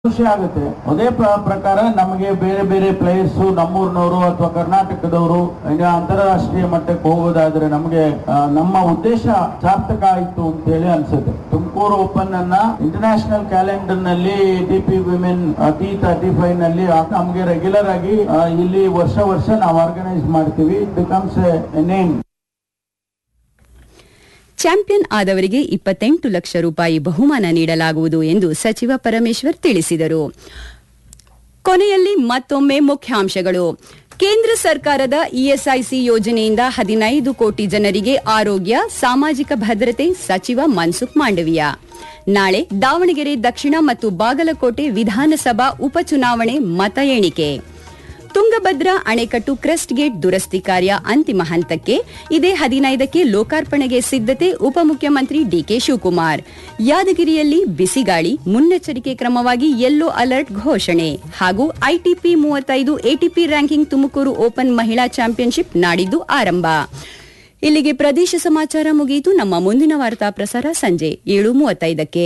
ಖುಷಿ ಆಗುತ್ತೆ ಅದೇ ಪ್ರ- ಪ್ರಕಾರ ನಮಗೆ ಬೇರೆ ಬೇರೆ ಪ್ಲೇಯರ್ಸ್ ನಮ್ಮೂರಿನವರು ಅಥವಾ ಕರ್ನಾಟಕದವರು ಈಗ ಅಂತಾರಾಷ್ಟ್ರೀಯ ಮಟ್ಟಕ್ಕೆ ಹೋಗೋದಾದ್ರೆ ನಮಗೆ ಆ, ನಮ್ಮ ಉದ್ದೇಶ ಸಾರ್ಥಕ ಆಯ್ತು ಅಂತ ಹೇಳಿ ಅನ್ಸುತ್ತೆ ತುಮಕೂರು ಓಪನ್ ಅನ್ನ ಇಂಟರ್ನ್ಯಾಷನಲ್ ಕ್ಯಾಲೆಂಡರ್ ನಲ್ಲಿ T P women T thirty five ನಲ್ಲಿ ಆ- ನಮ್ಗೆ ರೆಗ್ಯುಲರ್ ಆಗಿ ಆ, ಇಲ್ಲಿ ವರ್ಷ ವರ್ಷ ನಾವು ಆರ್ಗನೈಸ್ ಮಾಡ್ತೀವಿ it becomes a name champion ಆದವರಿಗೆ ಇಪ್ಪತ್ತೆಂಟು ಲಕ್ಷ ರೂಪಾಯಿ ಬಹುಮಾನ ನೀಡಲಾಗುವುದು ಎಂದು ಸಚಿವ ಪರಮೇಶ್ವರ್ ತಿಳಿಸಿದರು ಕೊನೆಯಲ್ಲಿ ಮತ್ತೊಮ್ಮೆ ಮುಖ್ಯಾಂಶಗಳು ಕೇಂದ್ರ ಸರ್ಕಾರದ ಇಎಸ್ಐಸಿ ಯೋಜನೆಯಿಂದ ಹದಿನೈದು ಕೋಟಿ ಜನರಿಗೆ ಆರೋಗ್ಯ ಸಾಮಾಜಿಕ ಭದ್ರತೆ ಸಚಿವ ಮನ್ಸುಖ್ ಮಾಂಡವಿಯಾ ನಾಳೆ ದಾವಣಗೆರೆ ದಕ್ಷಿಣ ಮತ್ತು ಬಾಗಲಕೋಟೆ ವಿಧಾನಸಭಾ ಉಪಚುನಾವಣೆ ಮತ ಎಣಿಕೆ ತುಂಗಭದ್ರಾ ಅಣೆಕಟ್ಟು ಕ್ರೆಸ್ಟ್ ಗೇಟ್ ದುರಸ್ತಿ ಕಾರ್ಯ ಅಂತಿಮ ಹಂತಕ್ಕೆ ಇದೇ ಹದಿನೈದಕ್ಕೆ ಲೋಕಾರ್ಪಣೆಗೆ ಸಿದ್ಧತೆ ಉಪಮುಖ್ಯಮಂತ್ರಿ ಡಿಕೆ ಶಿವಕುಮಾರ್ ಯಾದಗಿರಿಯಲ್ಲಿ ಬಿಸಿಗಾಳಿ ಮುನ್ನೆಚ್ಚರಿಕೆ ಕ್ರಮವಾಗಿ ಯೆಲ್ಲೋ ಅಲರ್ಟ್ ಘೋಷಣೆ ಹಾಗೂ ಐಟಿಪಿ ಮೂವತ್ತೈದು ಎಟಿಪಿ ರ್ಯಾಂಕಿಂಗ್ ತುಮಕೂರು ಓಪನ್ ಮಹಿಳಾ ಚಾಂಪಿಯನ್ಶಿಪ್ ನಾಡಿದ್ದು ಆರಂಭ ಇಲ್ಲಿಗೆ ಪ್ರದೇಶ ಸಮಾಚಾರ ಮುಗಿಯಿತು ನಮ್ಮ ಮುಂದಿನ ವಾರ್ತಾ ಪ್ರಸಾರ ಸಂಜೆ ಏಳು ಮೂವತ್ತೈದಕ್ಕೆ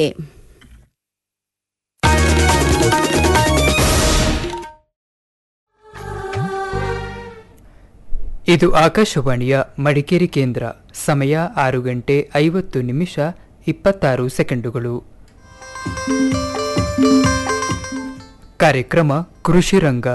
ಇದು ಆಕಾಶವಾಣಿಯ ಮಡಿಕೇರಿ ಕೇಂದ್ರ ಸಮಯ ಆರು ಗಂಟೆ ಐವತ್ತು ನಿಮಿಷ ಇಪ್ಪತ್ತಾರು ಸೆಕೆಂಡುಗಳು ಕಾರ್ಯಕ್ರಮ ಕೃಷಿ ರಂಗ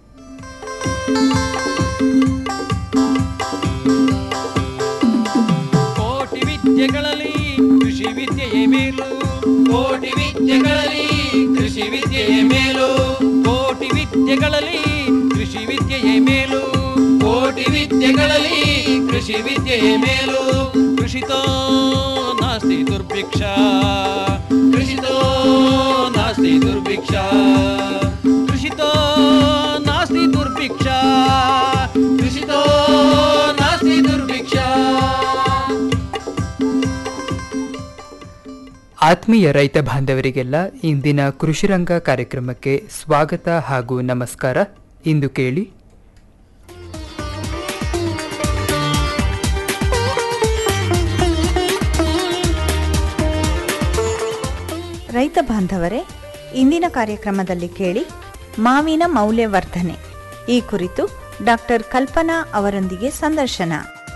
ಕೋಟಿ ವಿದ್ಯೆಗಳಲ್ಲಿ ಕೃಷಿ ವಿದ್ಯೆಯೇ ಮೇಲು ಕೋಟಿ ವಿದ್ಯೆಗಳಲ್ಲಿ ಕೃಷಿ ವಿದ್ಯೆಯೇ ಮೇಲು ಕೋಟಿ ವಿದ್ಯೆಗಳಲ್ಲಿ ಕೃಷಿ ವಿದ್ಯೆಯೇ ಮೇಲು ಕೋಟಿ ವಿದ್ಯೆಗಳಲ್ಲಿ ಕೃಷಿ ವಿದ್ಯೆಯೇ ಮೇಲು ಕೃಷಿತೋ ನಾಸ್ತಿ ದುರ್ಭಿಕ್ಷ ಕೃಷಿತೋ ನಾಸ್ತಿ ದುರ್ಭಿಕ್ಷ ಕೃಷಿತೋ ನಾಸ್ತಿ ದುರ್ಭಿಕ್ಷ ಕೃಷಿತೋ ನಾಸ್ತಿ ದುರ್ಭಿಕ್ಷ ಆತ್ಮೀಯ ರೈತ ಬಾಂಧವರಿಗೆಲ್ಲ ಇಂದಿನ ಕೃಷಿ ರಂಗ ಕಾರ್ಯಕ್ರಮಕ್ಕೆ ಸ್ವಾಗತ ಹಾಗೂ ನಮಸ್ಕಾರ ಇಂದು ಕೇಳಿ ರೈತ ಬಾಂಧವರೇ ಇಂದಿನ ಕಾರ್ಯಕ್ರಮದಲ್ಲಿ ಕೇಳಿ ಮಾವಿನ ಮೌಲ್ಯವರ್ಧನೆ ಈ ಕುರಿತು ಡಾಕ್ಟರ್ ಕಲ್ಪನಾ ಅವರೊಂದಿಗೆ ಸಂದರ್ಶನ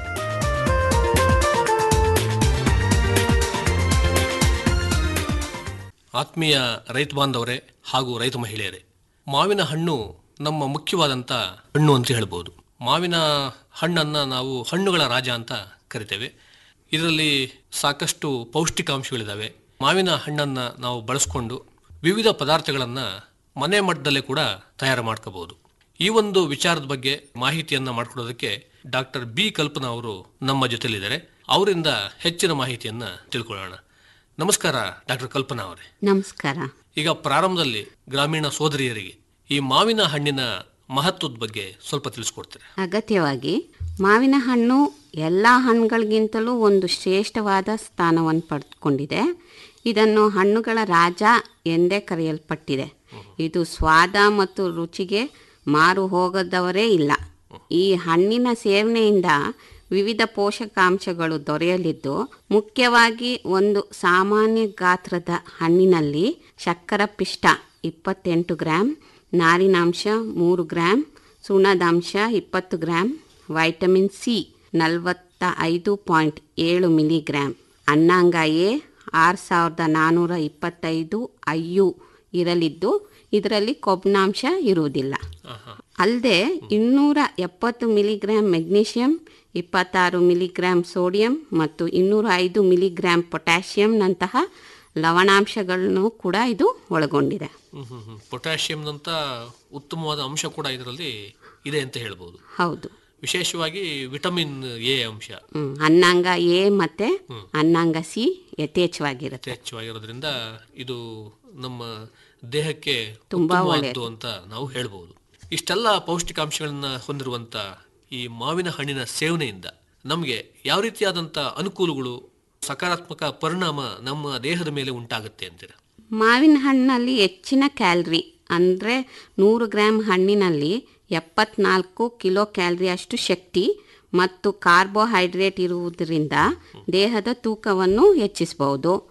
ಆತ್ಮೀಯ ರೈತ ಬಾಂಧವರೇ ಹಾಗೂ ರೈತ ಮಹಿಳೆಯರೇ ಮಾವಿನ ಹಣ್ಣು ನಮ್ಮ ಮುಖ್ಯವಾದಂಥ ಹಣ್ಣು ಅಂತ ಹೇಳ್ಬೋದು ಮಾವಿನ ಹಣ್ಣನ್ನು ನಾವು ಹಣ್ಣುಗಳ ರಾಜ ಅಂತ ಕರಿತೇವೆ ಇದರಲ್ಲಿ ಸಾಕಷ್ಟು ಪೌಷ್ಟಿಕಾಂಶಗಳಿದ್ದಾವೆ ಮಾವಿನ ಹಣ್ಣನ್ನು ನಾವು ಬಳಸ್ಕೊಂಡು ವಿವಿಧ ಪದಾರ್ಥಗಳನ್ನು ಮನೆ ಮಟ್ಟದಲ್ಲೇ ಕೂಡ ತಯಾರು ಮಾಡ್ಕೋಬಹುದು ಈ ಒಂದು ವಿಚಾರದ ಬಗ್ಗೆ ಮಾಹಿತಿಯನ್ನ ಮಾಡ್ಕೊಡೋದಕ್ಕೆ ಡಾಕ್ಟರ್ ಬಿ ಕಲ್ಪನಾ ಅವರು ನಮ್ಮ ಜೊತೆಲಿದ್ದಾರೆ ಅವರಿಂದ ಹೆಚ್ಚಿನ ಮಾಹಿತಿಯನ್ನ ತಿಳ್ಕೊಳ್ಳೋಣ ನಮಸ್ಕಾರ ಡಾಕ್ಟರ್ ಕಲ್ಪನಾ ಅವರೇ ನಮಸ್ಕಾರ ಈಗ ಪ್ರಾರಂಭದಲ್ಲಿ ಗ್ರಾಮೀಣ ಸೋದರಿಯರಿಗೆ ಈ ಮಾವಿನ ಹಣ್ಣಿನ ಮಹತ್ವದ ಬಗ್ಗೆ ಸ್ವಲ್ಪ ತಿಳಿಸ್ಕೊಡ್ತೀರಾ ಅಗತ್ಯವಾಗಿ ಮಾವಿನ ಹಣ್ಣು ಎಲ್ಲ ಹಣ್ಣುಗಳಿಗಿಂತಲೂ ಒಂದು ಶ್ರೇಷ್ಠವಾದ ಸ್ಥಾನವನ್ನು ಪಡೆದುಕೊಂಡಿದೆ ಇದನ್ನು ಹಣ್ಣುಗಳ ರಾಜ ಎಂದೇ ಕರೆಯಲ್ಪಟ್ಟಿದೆ ಇದು ಸ್ವಾದ ಮತ್ತು ರುಚಿಗೆ ಮಾರು ಹೋಗದವರೇ ಇಲ್ಲ ಈ ಹಣ್ಣಿನ ಸೇವನೆಯಿಂದ ವಿವಿಧ ಪೋಷಕಾಂಶಗಳು ದೊರೆಯಲಿದ್ದು ಮುಖ್ಯವಾಗಿ ಒಂದು ಸಾಮಾನ್ಯ ಗಾತ್ರದ ಹಣ್ಣಿನಲ್ಲಿ ಶಕ್ಕರ ಪಿಷ್ಟ ಇಪ್ಪತ್ತೆಂಟು ಗ್ರಾಂ ನಾರಿನಾಂಶ ಮೂರು ಗ್ರಾಂ ಸುಣ್ಣದಾಂಶ ಇಪ್ಪತ್ತು ಗ್ರಾಂ ವೈಟಮಿನ್ ಸಿ ನಲವತ್ತ ಐದು ಪಾಯಿಂಟ್ ಏಳು ಮಿಲಿಗ್ರಾಂ ಅನ್ನಾಂಗ ಎ ಆರು ಸಾವಿರದ ನಾನ್ನೂರ ಇಪ್ಪತ್ತೈದು ಐ ಯು ಇರಲಿದ್ದು ಇದರಲ್ಲಿ ಕೊಬ್ಬಿನಾಂಶ ಇರುವುದಿಲ್ಲ ಅಲ್ಲದೆ ಇನ್ನೂರ ಎಪ್ಪತ್ತು ಮಿಲಿಗ್ರಾಂ ಮೆಗ್ನೀಷಿಯಂ ಇಪ್ಪತ್ತಾರು ಮಿಲಿಗ್ರಾಂ ಸೋಡಿಯಂ ಮತ್ತು ಇನ್ನೂರ ಐದು ಮಿಲಿಗ್ರಾಂ ಪೊಟ್ಯಾಷಿಯಂನಂತಹ ಲವಣಾಂಶಗಳನ್ನು ಕೂಡ ಇದು ಒಳಗೊಂಡಿದೆ ಪೊಟ್ಯಾಷಿಯಂನಂತ ಉತ್ತಮವಾದ ಅಂಶ ಕೂಡ ಇದರಲ್ಲಿ ಇದೆ ಅಂತ ಹೇಳ್ಬೋದು ಹೌದು ವಿಶೇಷವಾಗಿ ವಿಟಮಿನ್ ಎ ಅಂಶ ಹ್ಮ್. ಅನ್ನಾಂಗ ಎ ಮತ್ತೆ ಅನ್ನಾಂಗ ಸಿ ಯಥೇಚ್ಛವಾಗಿರುತ್ತೆ ಯಥೇಚ್ಛವಾಗಿರೋದ್ರಿಂದ ಇದು ನಮ್ಮ ದೇಹಕ್ಕೆ ತುಂಬಾ ಉತ್ತಮವಾದ್ದು ಅಂತ ನಾವು ಹೇಳ್ಬೋದು ಇಷ್ಟೆಲ್ಲ ಪೌಷ್ಟಿಕಾಂಶಗಳನ್ನ ಹೊಂದಿರುವಂತ ಈ ಮಾವಿನ ಹಣ್ಣಿನ ಸೇವನೆಯಿಂದ ನಮಗೆ ಯಾವ ರೀತಿಯಾದಂಥ ಅನುಕೂಲಗಳು ಸಕಾರಾತ್ಮಕ ಪರಿಣಾಮ ನಮ್ಮ ದೇಹದ ಮೇಲೆ ಉಂಟಾಗುತ್ತೆ ಅಂತೀರಾ ಮಾವಿನ ಹಣ್ಣಲ್ಲಿ ಹೆಚ್ಚಿನ ಕ್ಯಾಲ್ರಿ ಅಂದರೆ ನೂರು ಗ್ರಾಂ ಹಣ್ಣಿನಲ್ಲಿ ಎಪ್ಪತ್ನಾಲ್ಕು ಕಿಲೋ ಕ್ಯಾಲರಿ ಅಷ್ಟು ಶಕ್ತಿ ಮತ್ತು ಕಾರ್ಬೋಹೈಡ್ರೇಟ್ ಇರುವುದರಿಂದ ದೇಹದ ತೂಕವನ್ನು ಹೆಚ್ಚಿಸಬಹುದು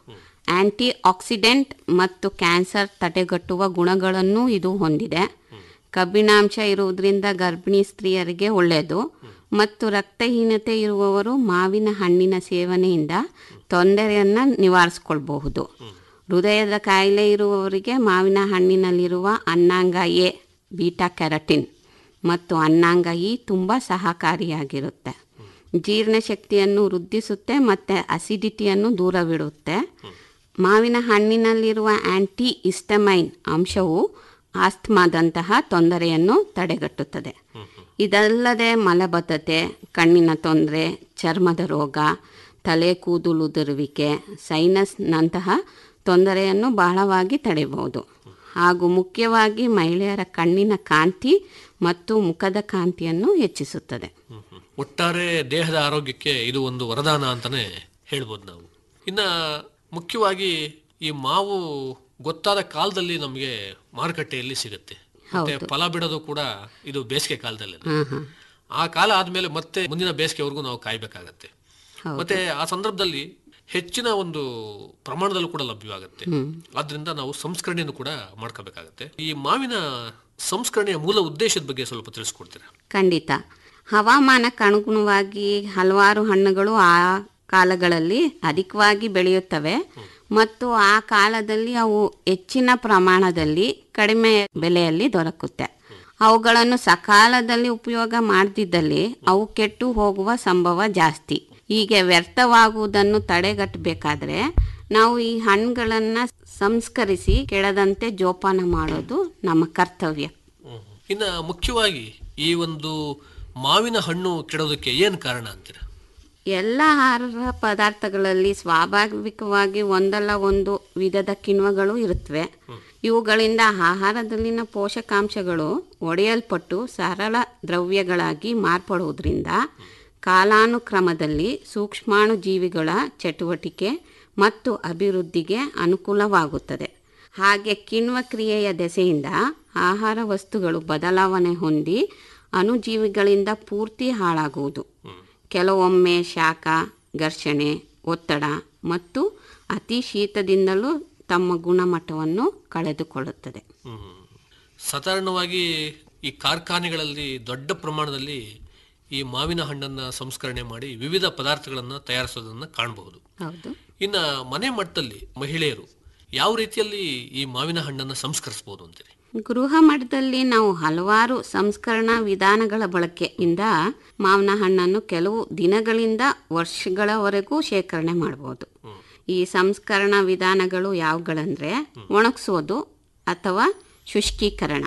ಆಂಟಿ ಆಕ್ಸಿಡೆಂಟ್ ಮತ್ತು ಕ್ಯಾನ್ಸರ್ ತಡೆಗಟ್ಟುವ ಗುಣಗಳನ್ನು ಇದು ಹೊಂದಿದೆ ಕಬ್ಬಿಣಾಂಶ ಇರುವುದರಿಂದ ಗರ್ಭಿಣಿ ಸ್ತ್ರೀಯರಿಗೆ ಒಳ್ಳೆಯದು ಮತ್ತು ರಕ್ತಹೀನತೆ ಇರುವವರು ಮಾವಿನ ಹಣ್ಣಿನ ಸೇವನೆಯಿಂದ ತೊಂದರೆಯನ್ನು ನಿವಾರಿಸಿಕೊಳ್ಬಹುದು ಹೃದಯದ ಕಾಯಿಲೆ ಇರುವವರಿಗೆ ಮಾವಿನ ಹಣ್ಣಿನಲ್ಲಿರುವ ಅನ್ನಾಂಗ ಎ ಬೀಟಾ ಕ್ಯಾರಟಿನ್ ಮತ್ತು ಅನ್ನಾಂಗ ಇ ತುಂಬ ಸಹಕಾರಿಯಾಗಿರುತ್ತೆ ಜೀರ್ಣಶಕ್ತಿಯನ್ನು ವೃದ್ಧಿಸುತ್ತೆ ಮತ್ತು ಅಸಿಡಿಟಿಯನ್ನು ದೂರವಿಡುತ್ತೆ ಮಾವಿನ ಹಣ್ಣಿನಲ್ಲಿರುವ ಆಂಟಿ ಇಸ್ಟಮೈನ್ ಅಂಶವು ಆಸ್ತಮಾದಂತಹ ತೊಂದರೆಯನ್ನು ತಡೆಗಟ್ಟುತ್ತದೆ ಇದಲ್ಲದೆ ಮಲಬದ್ಧತೆ ಕಣ್ಣಿನ ತೊಂದರೆ ಚರ್ಮದ ರೋಗ ತಲೆ ಕೂದಲುದುರುವಿಕೆ ಸೈನಸ್ನಂತಹ ತೊಂದರೆಯನ್ನು ಬಹಳವಾಗಿ ತಡೆಯಬಹುದು ಹಾಗೂ ಮುಖ್ಯವಾಗಿ ಮಹಿಳೆಯರ ಕಣ್ಣಿನ ಕಾಂತಿ ಮತ್ತು ಮುಖದ ಕಾಂತಿಯನ್ನು ಹೆಚ್ಚಿಸುತ್ತದೆ ಒಟ್ಟಾರೆ ದೇಹದ ಆರೋಗ್ಯಕ್ಕೆ ಇದು ಒಂದು ವರದಾನ ಅಂತಾನೆ ಹೇಳ್ಬೋದು ನಾವು ಇನ್ನ ಮುಖ್ಯವಾಗಿ ಈ ಮಾವು ಗೊತ್ತಾದ ಕಾಲದಲ್ಲಿ ನಮಗೆ ಮಾರುಕಟ್ಟೆಯಲ್ಲಿ ಸಿಗುತ್ತೆ ಮತ್ತೆ ಫಲ ಬಿಡೋದು ಕೂಡ ಇದು ಬೇಸಿಗೆ ಕಾಲದಲ್ಲಿ ಹಾಂ ಹಾಂ ಆ ಕಾಲ ಆದ್ಮೇಲೆ ಮತ್ತೆ ಮುಂದಿನ ಬೇಸಿಗೆವರೆಗೂ ನಾವು ಕಾಯ್ಬೇಕಾಗತ್ತೆ ಮತ್ತೆ ಆ ಸಂದರ್ಭದಲ್ಲಿ ಹೆಚ್ಚಿನ ಒಂದು ಪ್ರಮಾಣದಲ್ಲೂ ಕೂಡ ಲಭ್ಯವಾಗುತ್ತೆ ಆದ್ರಿಂದ ನಾವು ಸಂಸ್ಕರಣೆಯನ್ನು ಕೂಡ ಮಾಡ್ಕೋಬೇಕಾಗತ್ತೆ ಈ ಮಾವಿನ ಸಂಸ್ಕರಣೆಯ ಮೂಲ ಉದ್ದೇಶದ ಬಗ್ಗೆ ಸ್ವಲ್ಪ ತಿಳಿಸ್ಕೊಡ್ತೀರಾ ಖಂಡಿತ ಹವಾಮಾನಕ್ಕೆ ಅನುಗುಣವಾಗಿ ಹಲವಾರು ಹಣ್ಣುಗಳು ಆ ಕಾಲಗಳಲ್ಲಿ ಅಧಿಕವಾಗಿ ಬೆಳೆಯುತ್ತವೆ ಮತ್ತು ಆ ಕಾಲದಲ್ಲಿ ಅವು ಹೆಚ್ಚಿನ ಪ್ರಮಾಣದಲ್ಲಿ ಕಡಿಮೆ ಬೆಲೆಯಲ್ಲಿ ದೊರಕುತ್ತೆ ಅವುಗಳನ್ನು ಸಕಾಲದಲ್ಲಿ ಉಪಯೋಗ ಮಾಡದಿದ್ದಲ್ಲಿ ಅವು ಕೆಟ್ಟು ಹೋಗುವ ಸಂಭವ ಜಾಸ್ತಿ ಹೀಗೆ ವ್ಯರ್ಥವಾಗುವುದನ್ನು ತಡೆಗಟ್ಟಬೇಕಾದ್ರೆ ನಾವು ಈ ಹಣ್ಣುಗಳನ್ನು ಸಂಸ್ಕರಿಸಿ ಕೆಡದಂತೆ ಜೋಪಾನ ಮಾಡೋದು ನಮ್ಮ ಕರ್ತವ್ಯ ಇನ್ನ ಮುಖ್ಯವಾಗಿ ಈ ಒಂದು ಮಾವಿನ ಹಣ್ಣು ಕೆಡೋದಕ್ಕೆ ಏನ್ ಕಾರಣ ಅಂತೀರಾ ಎಲ್ಲ ಆಹಾರ ಪದಾರ್ಥಗಳಲ್ಲಿ ಸ್ವಾಭಾವಿಕವಾಗಿ ಒಂದಲ್ಲ ಒಂದು ವಿಧದ ಕಿಣ್ವಗಳು ಇರುತ್ತವೆ ಇವುಗಳಿಂದ ಆಹಾರದಲ್ಲಿನ ಪೋಷಕಾಂಶಗಳು ಒಡೆಯಲ್ಪಟ್ಟು ಸರಳ ದ್ರವ್ಯಗಳಾಗಿ ಮಾರ್ಪಡುವುದರಿಂದ ಕಾಲಾನುಕ್ರಮದಲ್ಲಿ ಸೂಕ್ಷ್ಮಾಣು ಜೀವಿಗಳ ಚಟುವಟಿಕೆ ಮತ್ತು ಅಭಿವೃದ್ಧಿಗೆ ಅನುಕೂಲವಾಗುತ್ತದೆ ಹಾಗೆ ಕಿಣ್ವ ಕ್ರಿಯೆಯ ದೆಸೆಯಿಂದ ಆಹಾರ ವಸ್ತುಗಳು ಬದಲಾವಣೆ ಹೊಂದಿ ಅಣುಜೀವಿಗಳಿಂದ ಪೂರ್ತಿ ಹಾಳಾಗುವುದು ಕೆಲವೊಮ್ಮೆ ಶಾಖ ಘರ್ಷಣೆ ಒತ್ತಡ ಮತ್ತು ಅತಿ ಶೀತದಿಂದಲೂ ತಮ್ಮ ಗುಣಮಟ್ಟವನ್ನು ಕಳೆದುಕೊಳ್ಳುತ್ತದೆ ಸಾಧಾರಣವಾಗಿ ಈ ಕಾರ್ಖಾನೆಗಳಲ್ಲಿ ದೊಡ್ಡ ಪ್ರಮಾಣದಲ್ಲಿ ಈ ಮಾವಿನ ಹಣ್ಣನ್ನ ಸಂಸ್ಕರಣೆ ಮಾಡಿ ವಿವಿಧ ಪದಾರ್ಥಗಳನ್ನ ತಯಾರಿಸೋದನ್ನ ಕಾಣಬಹುದು ಹೌದು ಇನ್ನ ಮನೆ ಮಟ್ಟದಲ್ಲಿ ಮಹಿಳೆಯರು ಯಾವ ರೀತಿಯಲ್ಲಿ ಈ ಮಾವಿನ ಹಣ್ಣನ್ನ ಸಂಸ್ಕರಿಸಬಹುದು ಅಂತೀರಿ ಗೃಹ ಮಟ್ಟದಲ್ಲಿ ನಾವು ಹಲವಾರು ಸಂಸ್ಕರಣಾ ವಿಧಾನಗಳ ಬಳಕೆಯಿಂದ ಮಾವಿನ ಹಣ್ಣನ್ನು ಕೆಲವು ದಿನಗಳಿಂದ ವರ್ಷಗಳವರೆಗೂ ಶೇಖರಣೆ ಮಾಡಬಹುದು ಈ ಸಂಸ್ಕರಣಾ ವಿಧಾನಗಳು ಯಾವುಗಳಂದ್ರೆ ಒಣಗಿಸೋದು ಅಥವಾ ಶುಷ್ಕೀಕರಣ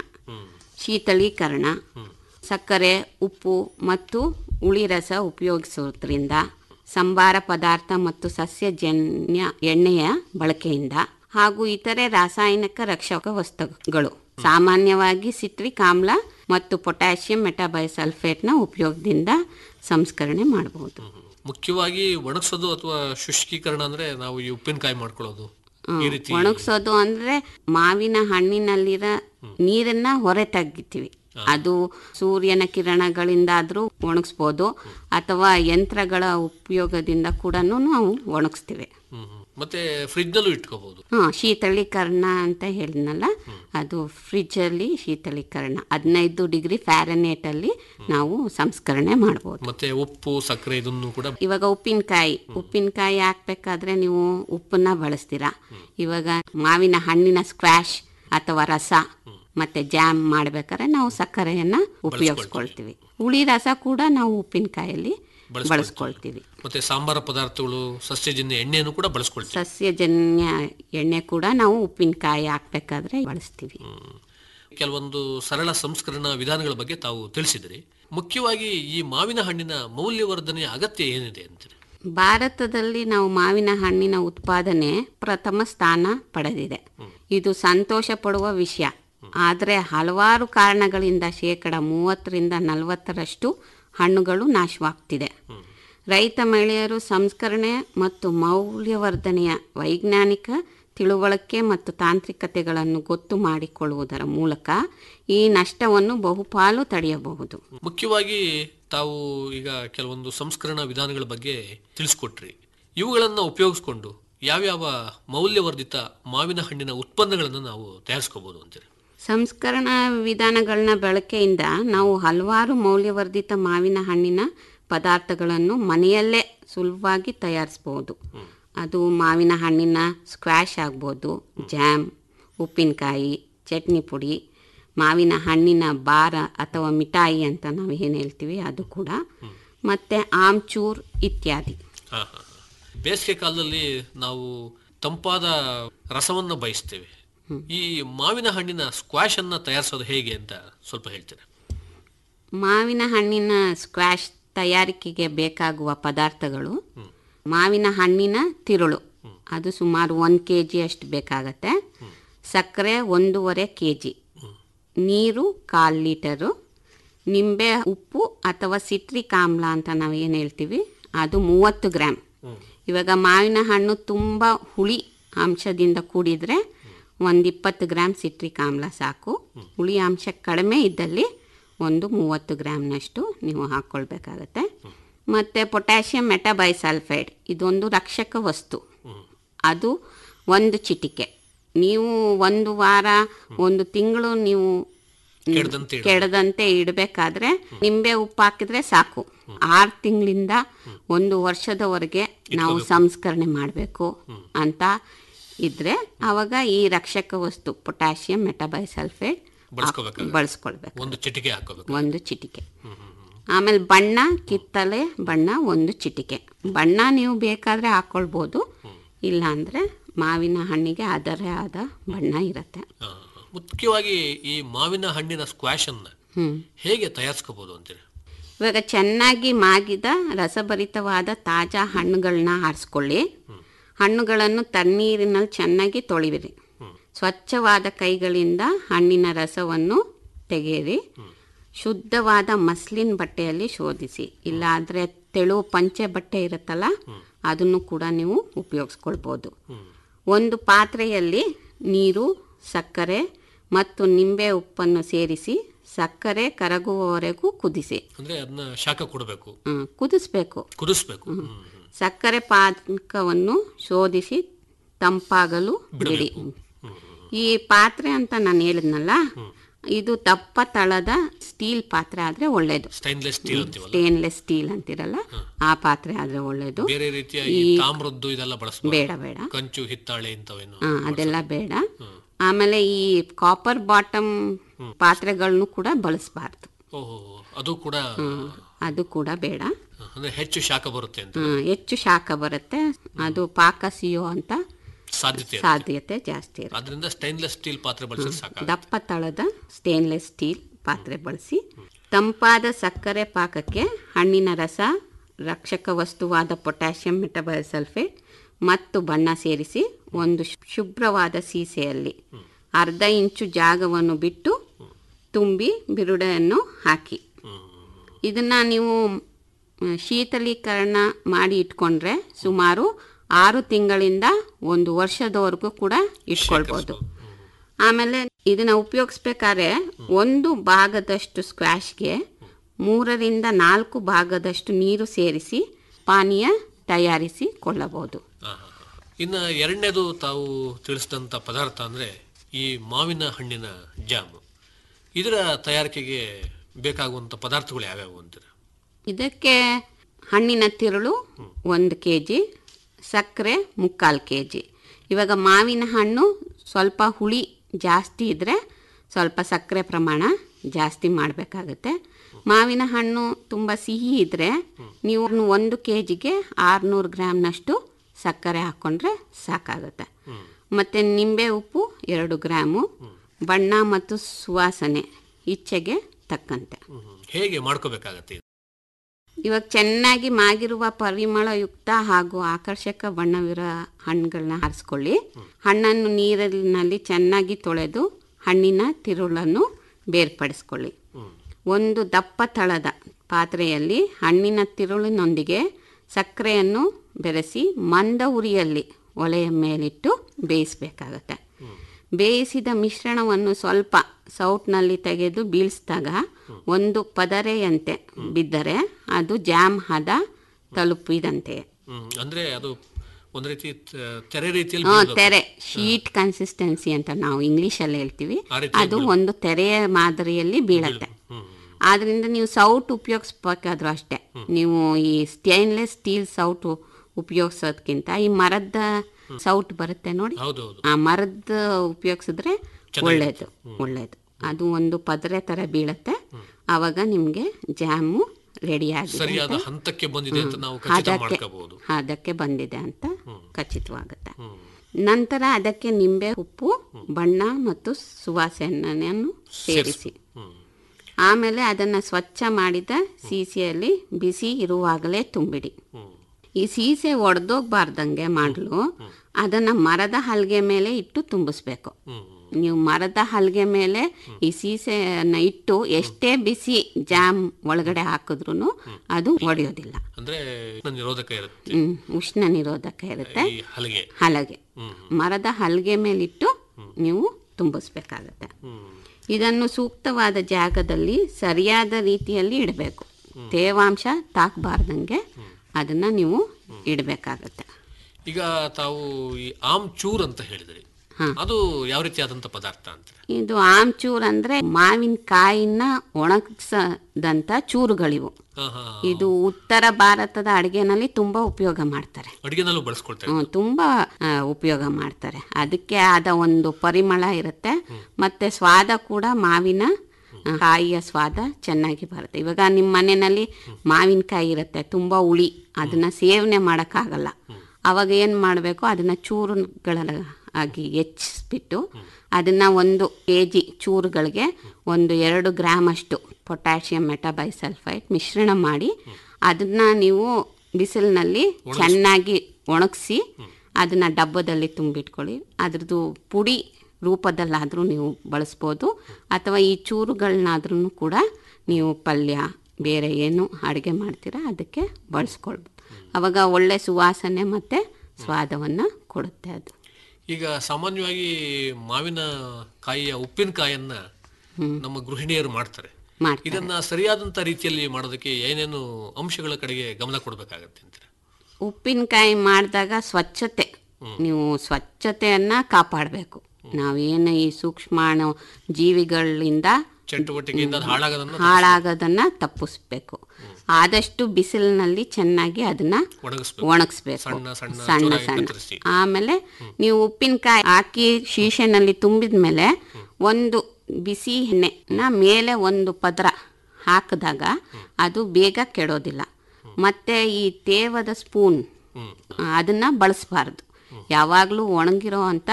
ಶೀತಳೀಕರಣ ಸಕ್ಕರೆ ಉಪ್ಪು ಮತ್ತು ಹುಳಿ ರಸ ಉಪಯೋಗಿಸೋದ್ರಿಂದ ಸಂಬಾರ ಪದಾರ್ಥ ಮತ್ತು ಸಸ್ಯಜನ್ಯ ಎಣ್ಣೆಯ ಬಳಕೆಯಿಂದ ಹಾಗೂ ಇತರೆ ರಾಸಾಯನಿಕ ರಕ್ಷಕ ವಸ್ತುಗಳು ಸಾಮಾನ್ಯವಾಗಿ ಸಿಟ್ರಿಕ್ ಆಮ್ಲ ಮತ್ತು ಪೊಟ್ಯಾಷಿಯಂ ಮೆಟಾಬೈಸಲ್ಫೇಟ್ನ ಉಪಯೋಗದಿಂದ ಸಂಸ್ಕರಣೆ ಮಾಡಬಹುದು ಮುಖ್ಯವಾಗಿ ಒಣಗಿಸೋದು ಅಥವಾ ಶುಷ್ಕೀಕರಣ ಅಂದ್ರೆ ನಾವು ಈ ಉಪ್ಪಿನಕಾಯಿ ಮಾಡ್ಕೊಳ್ಳೋದು ಈ ರೀತಿ ಒಣಗಿಸೋದು ಅಂದ್ರೆ ಮಾವಿನ ಹಣ್ಣಿನಲ್ಲಿರೋ ನೀರನ್ನ ಹೊರ ತೆಗಿತೀವಿ ಅದು ಸೂರ್ಯನ ಕಿರಣಗಳಿಂದಾದ್ರೂ ಒಣಗಿಸ್ಬೋದು ಅಥವಾ ಯಂತ್ರಗಳ ಉಪಯೋಗದಿಂದ ಕೂಡ ನಾವು ಒಣಗಿಸ್ತೀವಿ ಹ್ಮ್, ಹ್ಮ್. ಮತ್ತೆ ಫ್ರಿಜ್ ನಲ್ಲೂ ಇಟ್ಕೋಬಹುದು ಹಾ ಶೀತಳೀಕರಣ ಅಂತ ಹೇಳಿದ್ನಲ್ಲ ಅದು ಫ್ರಿಜ್ ಅಲ್ಲಿ ಶೀತಳೀಕರಣ ಹದಿನೈದು ಡಿಗ್ರಿ ಫ್ಯಾರನೇಟ್ ಅಲ್ಲಿ ನಾವು ಸಂಸ್ಕರಣೆ ಮಾಡ್ಬೋದು ಮತ್ತೆ ಉಪ್ಪು ಸಕ್ಕರೆ ಇದನ್ನು ಕೂಡ ಇವಾಗ ಉಪ್ಪಿನಕಾಯಿ ಉಪ್ಪಿನಕಾಯಿ ಹಾಕ್ಬೇಕಾದ್ರೆ ನೀವು ಉಪ್ಪನ್ನ ಬಳಸ್ತೀರಾ ಇವಾಗ ಮಾವಿನ ಹಣ್ಣಿನ ಸ್ಕ್ವಾಶ್ ಅಥವಾ ರಸ ಮತ್ತೆ ಜಾಮ್ ಮಾಡ್ಬೇಕಾದ್ರೆ ನಾವು ಸಕ್ಕರೆಯನ್ನ ಉಪಯೋಗಿಸ್ಕೊಳ್ತೀವಿ ಹುಳಿ ರಸ ಕೂಡ ನಾವು ಉಪ್ಪಿನಕಾಯಲ್ಲಿ ಬಳಸ್ಕೊಳ್ತೀವಿ ಮತ್ತೆ ಸಾಂಬಾರ ಪದಾರ್ಥಗಳು ಸಸ್ಯಜನ್ಯ ಎಣ್ಣೆಯನ್ನು ಕೂಡ ಬಳಸ್ಕೊಳ್ತೀವಿ ಸಸ್ಯಜನ್ಯ ಎಣ್ಣೆ ಕೂಡ ನಾವು ಉಪ್ಪಿನಕಾಯಿ ಹಾಕ್ಬೇಕಾದ್ರೆ ಬಳಸ್ತೀವಿ ಕೆಲವೊಂದು ಸರಳ ಸಂಸ್ಕರಣಾ ವಿಧಾನಗಳ ಬಗ್ಗೆ ತಾವು ತಿಳಿಸಿದ್ರಿ ಮುಖ್ಯವಾಗಿ ಈ ಮಾವಿನ ಹಣ್ಣಿನ ಮೌಲ್ಯವರ್ಧನೆಯ ಅಗತ್ಯ ಏನಿದೆ ಅಂತೀರಿ ಭಾರತದಲ್ಲಿ ನಾವು ಮಾವಿನ ಹಣ್ಣಿನ ಉತ್ಪಾದನೆ ಪ್ರಥಮ ಸ್ಥಾನ ಪಡೆದಿದೆ ಇದು ಸಂತೋಷ ಪಡುವ ವಿಷಯ ಆದರೆ ಹಲವಾರು ಕಾರಣಗಳಿಂದ ಶೇಕಡ ಮೂವತ್ತರಿಂದ ನಲವತ್ತರಷ್ಟು ಹಣ್ಣುಗಳು ನಾಶವಾಗ್ತಿದೆ ರೈತ ಮಹಿಳೆಯರು ಸಂಸ್ಕರಣೆ ಮತ್ತು ಮೌಲ್ಯವರ್ಧನೆಯ ವೈಜ್ಞಾನಿಕ ತಿಳುವಳಿಕೆ ಮತ್ತು ತಾಂತ್ರಿಕತೆಗಳನ್ನು ಗೊತ್ತು ಮಾಡಿಕೊಳ್ಳುವುದರ ಮೂಲಕ ಈ ನಷ್ಟವನ್ನು ಬಹುಪಾಲು ತಡೆಯಬಹುದು ಮುಖ್ಯವಾಗಿ ತಾವು ಈಗ ಕೆಲವೊಂದು ಸಂಸ್ಕರಣಾ ವಿಧಾನಗಳ ಬಗ್ಗೆ ತಿಳಿಸ್ಕೊಟ್ರಿ ಇವುಗಳನ್ನ ಉಪಯೋಗಿಸ್ಕೊಂಡು ಯಾವ್ಯಾವ ಮೌಲ್ಯವರ್ಧಿತ ಮಾವಿನ ಹಣ್ಣಿನ ಉತ್ಪನ್ನಗಳನ್ನು ನಾವು ತಯಾರಿಸ್ಕೋಬಹುದು ಅಂತೀರಿ ಸಂಸ್ಕರಣಾ ವಿಧಾನಗಳನ್ನ ಬಳಕೆಯಿಂದ ನಾವು ಹಲವಾರು ಮೌಲ್ಯವರ್ಧಿತ ಮಾವಿನ ಹಣ್ಣಿನ ಪದಾರ್ಥಗಳನ್ನು ಮನೆಯಲ್ಲೇ ಸುಲಭವಾಗಿ ತಯಾರಿಸ್ಬೋದು ಅದು ಮಾವಿನ ಹಣ್ಣಿನ ಸ್ಕ್ವಾಷ್ ಆಗ್ಬೋದು ಜಾಮ್ ಉಪ್ಪಿನಕಾಯಿ ಚಟ್ನಿ ಪುಡಿ ಮಾವಿನ ಹಣ್ಣಿನ ಬಾರ ಅಥವಾ ಮಿಠಾಯಿ ಅಂತ ನಾವು ಏನು ಹೇಳ್ತೀವಿ ಅದು ಕೂಡ ಮತ್ತು ಆಮ್ಚೂರ್ ಇತ್ಯಾದಿ ಹಾ, ಹಾ, ಹಾ. ಬೇಸಿಗೆ ಕಾಲದಲ್ಲಿ ನಾವು ತಂಪಾದ ರಸವನ್ನು ಬಯಸ್ತೇವೆ ಈ ಮಾವಿನ ಹಣ್ಣಿನ ಸ್ಕ್ವಾಶ್ ಅನ್ನ ತಯಾರಿಸೋದು ಹೇಗೆ ಅಂತ ಸ್ವಲ್ಪ ಹೇಳ್ತೀರಾ ಮಾವಿನ ಹಣ್ಣಿನ ಸ್ಕ್ವಾಷ್ ತಯಾರಿಕೆಗೆ ಬೇಕಾಗುವ ಪದಾರ್ಥಗಳು ಮಾವಿನ ಹಣ್ಣಿನ ತಿರುಳು ಅದು ಸುಮಾರು ಒಂದು ಕೆ ಜಿ ಅಷ್ಟು ಬೇಕಾಗತ್ತೆ ಸಕ್ಕರೆ ಒಂದೂವರೆ ಕೆ ಜಿ ನೀರು ಕಾಲು ಲೀಟರು ನಿಂಬೆ ಉಪ್ಪು ಅಥವಾ ಸಿಟ್ರಿಕ್ ಆಮ್ಲ ಅಂತ ನಾವು ಏನು ಹೇಳ್ತೀವಿ ಅದು ಮೂವತ್ತು ಗ್ರಾಮ್ ಇವಾಗ ಮಾವಿನ ಹಣ್ಣು ತುಂಬ ಹುಳಿ ಅಂಶದಿಂದ ಕೂಡಿದರೆ ಒಂದು ಇಪ್ಪತ್ತು ಗ್ರಾಮ್ ಸಿಟ್ರಿಕ್ ಆಮ್ಲ ಸಾಕು ಹುಳಿ ಅಂಶ ಕಡಿಮೆ ಇದ್ದಲ್ಲಿ ಒಂದು ಮೂವತ್ತು ಗ್ರಾಮ್ನಷ್ಟು ನೀವು ಹಾಕ್ಕೊಳ್ಬೇಕಾಗತ್ತೆ ಮತ್ತು ಪೊಟ್ಯಾಷಿಯಂ ಮೆಟಾಬೈಸಲ್ಫೈಡ್ ಇದೊಂದು ರಕ್ಷಕ ವಸ್ತು ಅದು ಒಂದು ಚಿಟಿಕೆ ನೀವು ಒಂದು ವಾರ ಒಂದು ತಿಂಗಳು ನೀವು ಮ್, ಕೆಡದಂತೆ ಇಡ್ಬೇಕು. ಕೆಡದಂತೆ ಇಡಬೇಕಾದ್ರೆ ನಿಂಬೆ ಉಪ್ಪು ಹಾಕಿದ್ರೆ ಸಾಕು ಆರು ತಿಂಗಳಿಂದ ಒಂದು ವರ್ಷದವರೆಗೆ ನಾವು ಸಂಸ್ಕರಣೆ ಮಾಡಬೇಕು ಅಂತ ಇದ್ರೆ ಆವಾಗ ಈ ರಕ್ಷಕ ವಸ್ತು ಪೊಟ್ಯಾಷಿಯಂ ಮೆಟಾಬೈಸಲ್ಫೇಟ್ ಬಳಸ್ಕೋಬೇಕಾಗುತ್ತೆ. ಬಳಸ್ಕೊಳ್ಬೇಕು ಒಂದು ಚಿಟಿಕೆ ಹಾಕೋಬೇಕು ಒಂದು ಚಿಟಿಕೆ ಆಮೇಲೆ ಬಣ್ಣ ಕಿತ್ತಲೆ ಬಣ್ಣ ಒಂದು ಚಿಟಿಕೆ ಬಣ್ಣ ನೀವು ಬೇಕಾದರೆ ಹಾಕ್ಕೊಳ್ಬೋದು ಇಲ್ಲ ಅಂದರೆ ಮಾವಿನ ಹಣ್ಣಿಗೆ ಅದರೇ ಆದ ಬಣ್ಣ ಇರುತ್ತೆ ಆ, ಮುಖ್ಯವಾಗಿ ಈ ಮಾವಿನ ಹಣ್ಣಿನ ಸ್ಕ್ವಾಶ್ ಅನ್ನ ಹ್ಞೂ ಹೇಗೆ ತಯಾರಿಸ್ಕೋಬಹುದು ಅಂತೀರಿ ಇವಾಗ ಚೆನ್ನಾಗಿ ಮಾಗಿದ ರಸಭರಿತವಾದ ತಾಜಾ ಹಣ್ಣುಗಳನ್ನ ಆರಿಸ್ಕೊಳ್ಳಿ ಹಣ್ಣುಗಳನ್ನು ತಣ್ಣೀರಿನಲ್ಲಿ ಚೆನ್ನಾಗಿ ತೊಳಿವಿರಿ ಸ್ವಚ್ಛವಾದ ಕೈಗಳಿಂದ ಹಣ್ಣಿನ ರಸವನ್ನು ತೆಗೆಯಿರಿ ಶುದ್ಧವಾದ ಮಸ್ಲಿನ್ ಬಟ್ಟೆಯಲ್ಲಿ ಶೋಧಿಸಿ ಇಲ್ಲಾಂದರೆ ತೆಳು ಪಂಚೆ ಬಟ್ಟೆ ಇರುತ್ತಲ್ಲ ಅದನ್ನು ಕೂಡ ನೀವು ಉಪಯೋಗಿಸ್ಕೊಳ್ಬೋದು ಒಂದು ಪಾತ್ರೆಯಲ್ಲಿ ನೀರು ಸಕ್ಕರೆ ಮತ್ತು ನಿಂಬೆ ಉಪ್ಪನ್ನು ಸೇರಿಸಿ ಸಕ್ಕರೆ ಕರಗುವವರೆಗೂ ಕುದಿಸಿ ಅಂದ್ರೆ ಅದನ್ನ ಶಾಖ ಕೊಡಬೇಕು ಹ್ಮ್, ಕುದಿಸ್ಬೇಕು ಕುದಿಸ್ಬೇಕು ಹ್ಮ್. ಸಕ್ಕರೆ ಪಾಕವನ್ನು ಶೋಧಿಸಿ ತಂಪಾಗಲು ಬಿಡಿ ಈ ಪಾತ್ರೆ ಅಂತ ನಾನು ಹೇಳಿದ್ನಲ್ಲ ಇದು ದಪ್ಪ ತಳದ ಸ್ಟೀಲ್ ಪಾತ್ರೆ ಆದ್ರೆ ಒಳ್ಳೇದು ಸ್ಟೈನ್ಲೆಸ್ ಸ್ಟೀಲ್ ಅಂತೀವಲ್ಲ ಸ್ಟೇನ್ಲೆಸ್ ಸ್ಟೀಲ್ ಅಂತಿರಲ್ಲ ಆ ಪಾತ್ರೆ ಆದ್ರೆ ಒಳ್ಳೇದು ಬೇರೆ ರೀತಿಯ ಈ ತಾಮ್ರದ್ದು ಇದೆಲ್ಲ ಬಳಸಬೇಕು ಬೇಡ ಬೇಡ ಕಂಚು ಹಿತ್ತಾಳೆ ಇಂಥವೇನು ಹಾ ಅದೆಲ್ಲ ಬೇಡ ಆಮೇಲೆ ಈ ಕಾಪರ್ ಬಾಟಮ್ ಪಾತ್ರೆಗಳನ್ನು ಕೂಡ ಬಳಸಬಾರ್ದು ಓಹೋ ಅದು ಕೂಡ ಅದು ಕೂಡ ಬೇಡ ಅಂದ್ರೆ ಹೆಚ್ಚು ಶಾಖ ಬರುತ್ತೆ ಅಂತ ಹ್ಮ್, ಹೆಚ್ಚು ಶಾಖ ಬರುತ್ತೆ ಅದು ಪಾಕ ಸಿಯೋ ಅಂತ ಸಾಧ್ಯತೆ ಇದೆ. ಸಾಧ್ಯತೆ ಜಾಸ್ತಿ ಇರುತ್ತೆ ಅದರಿಂದ ಸ್ಟೈನ್ಲೆಸ್ ಸ್ಟೀಲ್ ಪಾತ್ರೆ ಬಳಸಿದ್ರೆ ಸಾಕ ದಪ್ಪ ತಳದ ಸ್ಟೇನ್ಲೆಸ್ ಸ್ಟೀಲ್ ಪಾತ್ರೆ ಬಳಸಿ ತಂಪಾದ ಸಕ್ಕರೆ ಪಾಕಕ್ಕೆ ಹಣ್ಣಿನ ರಸ ರಕ್ಷಕ ವಸ್ತುವಾದ ಪೊಟ್ಯಾಷಿಯಂ ಮೆಟಬೈಸಲ್ಫೇಟ್ ಮತ್ತು ಬಣ್ಣ ಸೇರಿಸಿ ಒಂದು ಶು- ಶುಭ್ರವಾದ ಸೀಸೆಯಲ್ಲಿ ಅರ್ಧ ಇಂಚು ಜಾಗವನ್ನು ಬಿಟ್ಟು ತುಂಬಿ ಬಿರುಡೆಯನ್ನು ಹಾಕಿ ಇದನ್ನ ನೀವು ಮ್, ಶೀತಲೀಕರಣ ಮಾಡಿ ಇಟ್ಕೊಂಡ್ರೆ ಸುಮಾರು ಆರು ತಿಂಗಳಿಂದ ಒಂದು ವರ್ಷದವರೆಗೂ ಕೂಡ ಇಟ್ಕೊಳ್ಬೋದು ಆಮೇಲೆ ಇದನ್ನ ಉಪಯೋಗಿಸ್ಬೇಕಾದ್ರೆ ಒಂದು ಭಾಗದಷ್ಟು ಸ್ಕ್ವಾಷ್ಗೆ ಮೂರರಿಂದ ನಾಲ್ಕು ಭಾಗದಷ್ಟು ನೀರು ಸೇರಿಸಿ ಪಾನೀಯ ತಯಾರಿಸಿ ಕೊಳ್ಳಬಹುದು ಹಾ, ಹಾ, ಹಾ. ಇನ್ನ ಎರಡನೇದು ತಾವು ತಿಳಿಸಿದಂತ ಪದಾರ್ಥ ಅಂದ್ರೆ ಈ ಮಾವಿನ ಹಣ್ಣಿನ ಜಾಮ್ ಇದರ ತಯಾರಿಕೆಗೆ ಬೇಕಾಗುವಂತ ಪದಾರ್ಥಗಳು ಯಾವ್ಯಾವು ಅಂತೀರ ಇದಕ್ಕೆ ಹಣ್ಣಿನ ತಿರುಳು ಒಂದು ಕೆ ಜಿ ಸಕ್ಕರೆ ಮುಕ್ಕಾಲು ಕೆ ಜಿ ಇವಾಗ ಮಾವಿನ ಹಣ್ಣು ಸ್ವಲ್ಪ ಹುಳಿ ಜಾಸ್ತಿ ಇದ್ದರೆ ಸ್ವಲ್ಪ ಸಕ್ಕರೆ ಪ್ರಮಾಣ ಜಾಸ್ತಿ ಮಾಡಬೇಕಾಗುತ್ತೆ ಮಾವಿನ ಹಣ್ಣು ತುಂಬ ಸಿಹಿ ಇದ್ದರೆ ನೀವು ಒಂದು ಕೆ ಜಿಗೆ ಆರುನೂರು ಗ್ರಾಮ್ನಷ್ಟು ಸಕ್ಕರೆ ಹಾಕ್ಕೊಂಡ್ರೆ ಸಾಕಾಗುತ್ತೆ ಮತ್ತು ನಿಂಬೆ ಉಪ್ಪು ಎರಡು ಗ್ರಾಮು ಬಣ್ಣ ಮತ್ತು ಸುವಾಸನೆ ಇಚ್ಛೆಗೆ ತಕ್ಕಂತೆ ಹ್ಮ್. ಹೇಗೆ ಮಾಡ್ಕೋಬೇಕಾಗತ್ತೆ ಇದು? ಇವಾಗ ಚೆನ್ನಾಗಿ ಮಾಗಿರುವ ಪರಿಮಳಯುಕ್ತ ಹಾಗೂ ಆಕರ್ಷಕ ಬಣ್ಣವಿರೋ ಹಣ್ಣುಗಳನ್ನ ಆರಿಸ್ಕೊಳ್ಳಿ ಹಣ್ಣನ್ನು ನೀರಿನಲ್ಲಿ ಚೆನ್ನಾಗಿ ತೊಳೆದು ಹಣ್ಣಿನ ತಿರುಳನ್ನು ಬೇರ್ಪಡಿಸ್ಕೊಳ್ಳಿ ಒಂದು ದಪ್ಪ ತಳದ ಪಾತ್ರೆಯಲ್ಲಿ ಹಣ್ಣಿನ ತಿರುಳಿನೊಂದಿಗೆ ಸಕ್ಕರೆಯನ್ನು ಬೆರೆಸಿ ಮಂದ ಉರಿಯಲ್ಲಿ ಒಲೆಯ ಮೇಲಿಟ್ಟು ಬೇಯಿಸಬೇಕಾಗತ್ತೆ ಬೇಯಿಸಿದ ಮಿಶ್ರಣವನ್ನು ಸ್ವಲ್ಪ ಸೌಟ್ನಲ್ಲಿ ತೆಗೆದು ಬೀಳಿಸಿದಾಗ ಒಂದು ಪದರೆಯಂತೆ ಬಿದ್ದರೆ ಅದು ಜಾಮ್ ಹದ ತಲುಪಿದಂತೆ ಹ್ಮ್. ಅಂದ್ರೆ ಅದು ಒಂದ್ ರೀತಿ ತ- ತೆರೆ ರೀತಿಯಲ್ಲಿ ಹ್ಮ್, ಬೀಳ್ಬೇಕು. ತೆರೆ ಶೀಟ್ ಕನ್ಸಿಸ್ಟೆನ್ಸಿ ಅಂತ ನಾವು ಇಂಗ್ಲಿಷ್ ಅಲ್ಲಿ ಹೇಳ್ತೀವಿ ಆ ರೀತಿ ಅದು ಒಂದು ತೆರೆಯ ಮಾದರಿಯಲ್ಲಿ ಬೀಳತ್ತೆ ಆದ್ರಿಂದ ನೀವು ಸೌಟ್ ಉಪಯೋಗಿಸ್ಬೇಕಾದ್ರೂ ಅಷ್ಟೇ ನೀವು ಈ ಸ್ಟೇನ್ಲೆಸ್ ಸ್ಟೀಲ್ ಸೌಟ್ ಉಪಯೋಗಿಸೋದ್ಕಿಂತ ಈ ಮರದ ಸೌಟ್ ಬರುತ್ತೆ ನೋಡಿ ಹೌದೌದು ಆ ಮರದ ಉಪಯೋಗಿಸಿದ್ರೆ ಒಳ್ಳೇದು ಒಳ್ಳೇದು ಅದು ಒಂದು ಪದರೆ ತರ ಬೀಳತ್ತೆ ಆವಾಗ ನಿಮ್ಗೆ ಜಾಮು ರೆಡಿ ಆಗಿದೆ ಸರಿಯಾದ ಅಂತ ಹಂತಕ್ಕೆ ಬಂದಿದೆ ಅಂತ ನಾವು ಖಚಿತ ಅದಕ್ಕೆ ಮಾಡ್ಕೋಬಹುದು ಅದಕ್ಕೆ ಬಂದಿದೆ ಅಂತ ಖಚಿತವಾಗುತ್ತೆ ನಂತರ ಅದಕ್ಕೆ ನಿಂಬೆ ಉಪ್ಪು ಬಣ್ಣ ಮತ್ತು ಸುವಾಸನೆಯನ್ನು ಸೇರಿಸಿ ಆಮೇಲೆ ಅದನ್ನು ಸ್ವಚ್ಛ ಮಾಡಿದ ಸೀಸೆಯಲ್ಲಿ ಬಿಸಿ ಇರುವಾಗಲೇ ತುಂಬಿಡಿ ಈ ಸೀಸೆ ಒಡೆದೋಗ್ಬಾರ್ದಂಗೆ ಮಾಡಲು ಅದನ್ನು ಮರದ ಹಲ್ಗೆ ಮೇಲೆ ಇಟ್ಟು ತುಂಬಿಸ್ಬೇಕು ನೀವು ಮರದ ಹಲ್ಗೆ ಮೇಲೆ ಈ ಸೀಸೆಯನ್ನು ಇಟ್ಟು ಎಷ್ಟೇ ಬಿಸಿ ಜಾಮ್ ಒಳಗಡೆ ಹಾಕಿದ್ರು ಅದು ಒಡೆಯೋದಿಲ್ಲ ಅಂದ್ರೆ ನಿರೋಧಕ ಇರುತ್ತೆ ಹ್ಮ್, ಉಷ್ಣ ನಿರೋಧಕ ಇರುತ್ತೆ ಈ ಹಲಗೆ ಹಲಗೆ ಮರದ ಹಲಗೆ ಮೇಲಿಟ್ಟು ನೀವು ತುಂಬಿಸ್ಬೇಕಾಗತ್ತೆ ಇದನ್ನು ಸೂಕ್ತವಾದ ಜಾಗದಲ್ಲಿ ಸರಿಯಾದ ರೀತಿಯಲ್ಲಿ ಇಡಬೇಕು ತೇವಾಂಶ ತಾಕಬಾರ್ದಂಗೆ ಅದನ್ನ ನೀವು ಇಡಬೇಕಾಗತ್ತೆ ಈಗ ತಾವು ಈ ಆಮ್ ಚೂರ್ ಅಂತ ಹೇಳಿದ್ರಿ ಅದು ಯಾವ ರೀತಿಯಾದಂತ ಪದಾರ್ಥ ಅಂತ ಇದು ಆಮ್ಚೂರ್ ಅಂದ್ರೆ ಮಾವಿನಕಾಯಿನ ಒಣಗಿಸದಂತ ಚೂರುಗಳಿವು ಹಾ ಹಾ ಇದು ಉತ್ತರ ಭಾರತದ ಅಡುಗೆನಲ್ಲಿ ತುಂಬಾ ಉಪಯೋಗ ಮಾಡ್ತಾರೆ ಅಡಿಗೆನಲ್ಲೂ ಬಳಸ್ಕೊಳ್ತಾರೆ ಹ್ಮ್, ತುಂಬಾ ಆ, ಉಪಯೋಗ ಮಾಡ್ತಾರೆ ಅದಕ್ಕೆ ಆದ ಒಂದು ಪರಿಮಳ ಇರುತ್ತೆ ಮತ್ತೆ ಸ್ವಾದ ಕೂಡ ಮಾವಿನ ಆ, ಕಾಯಿಯ ಸ್ವಾದ ಚೆನ್ನಾಗಿ ಬರುತ್ತೆ ಇವಾಗ ನಿಮ್ಮ ಮನೆಯಲ್ಲಿ ಮಾವಿನಕಾಯಿ ಇರುತ್ತೆ ತುಂಬಾ ಹುಳಿ ಅದನ್ನ ಸೇವನೆ ಮಾಡೋಕ್ಕಾಗಲ್ಲ ಅವಾಗ ಏನು ಮಾಡಬೇಕು ಅದನ್ನ ಚೂರುಗಳ ಆಗಿ ಹೆಚ್ಚಿಸ್ಬಿಟ್ಟು ಅದನ್ನ ಒಂದು ಕೆ ಜಿ ಚೂರುಗಳಿಗೆ ಒಂದು ಎರಡು ಗ್ರಾಮ್ ಅಷ್ಟು ಪೊಟ್ಯಾಷಿಯಂ ಮೆಟಾಬೈಸಲ್ಫೈಟ್ ಮಿಶ್ರಣ ಮಾಡಿ ಅದನ್ನ ನೀವು ಬಿಸಿಲಿನಲ್ಲಿ ಚೆನ್ನಾಗಿ ಒಣಗಿಸಿ ಅದನ್ನ ಡಬ್ಬದಲ್ಲಿ ತುಂಬಿಟ್ಕೊಳ್ಳಿ ಅದ್ರದ್ದು ಪುಡಿ ರೂಪದಲ್ಲಾದರೂ ನೀವು ಬಳಸ್ಬೋದು ಅಥವಾ ಈ ಚೂರುಗಳನ್ನಾದ್ರೂ ಕೂಡ ನೀವು ಪಲ್ಯ ಬೇರೆ ಏನು ಅಡುಗೆ ಮಾಡ್ತೀರಾ ಅದಕ್ಕೆ ಬಳಸ್ಕೊಳ್ಬೋದು ಅವಾಗ ಒಳ್ಳೆ ಸುವಾಸನೆ ಮತ್ತು ಸ್ವಾದವನ್ನು ಕೊಡುತ್ತೆ ಅದು ಈಗ ಸಾಮಾನ್ಯವಾಗಿ ಮಾವಿನ ಕಾಯಿಯ ಉಪ್ಪಿನಕಾಯನ್ನ ನಮ್ಮ ಗೃಹಿಣಿಯರು ಮಾಡ್ತಾರೆ ಮಾಡ್ತಾರೆ ಇದನ್ನ ಸರಿಯಾದಂತ ರೀತಿಯಲ್ಲಿ ಮಾಡೋದಕ್ಕೆ ಏನೇನು ಅಂಶಗಳ ಕಡೆಗೆ ಗಮನ ಕೊಡಬೇಕಾಗತ್ತೆ ಅಂತೀರಾ ಉಪ್ಪಿನಕಾಯಿ ಮಾಡಿದಾಗ ಸ್ವಚ್ಛತೆ ನೀವು ಸ್ವಚ್ಛತೆಯನ್ನ ಕಾಪಾಡಬೇಕು ನಾವೇನು ಈ ಸೂಕ್ಷ್ಮಾಣು ಜೀವಿಗಳಿಂದ ಚಟುವಟಿಕೆಯಿಂದ ಅದು ಹಾಳಾಗೋದನ್ನ ಹಾಳಾಗೋದನ್ನ ತಪ್ಪಿಸ್ಬೇಕು ಆದಷ್ಟು ಬಿಸಿಲಿನಲ್ಲಿ ಚೆನ್ನಾಗಿ ಅದನ್ನ ಒಣಗಿಸ್ಬೇಕು ಒಣಗಿಸ್ಬೇಕು ಸಣ್ಣ ಸಣ್ಣ ಸಣ್ಣ ಚೂರಾಗಿ ಸಣ್ಣ ಕತ್ತರಿಸಿ. ಆಮೇಲೆ ನೀವು ಉಪ್ಪಿನಕಾಯಿ ಹಾಕಿ ಶೀಶೆನಲ್ಲಿ ತುಂಬಿದ ಮೇಲೆ ಒಂದು ಬಿಸಿ ಎಣ್ಣೆನ ಮೇಲೆ ಒಂದು ಪದರ ಹಾಕಿದಾಗ ಅದು ಬೇಗ ಕೆಡೋದಿಲ್ಲ ಮತ್ತೆ ಈ ತೇವದ ಸ್ಪೂನ್ ಅದನ್ನ ಬಳಸಬಾರ್ದು ಯಾವಾಗಲೂ ಒಣಗಿರೋ ಅಂಥ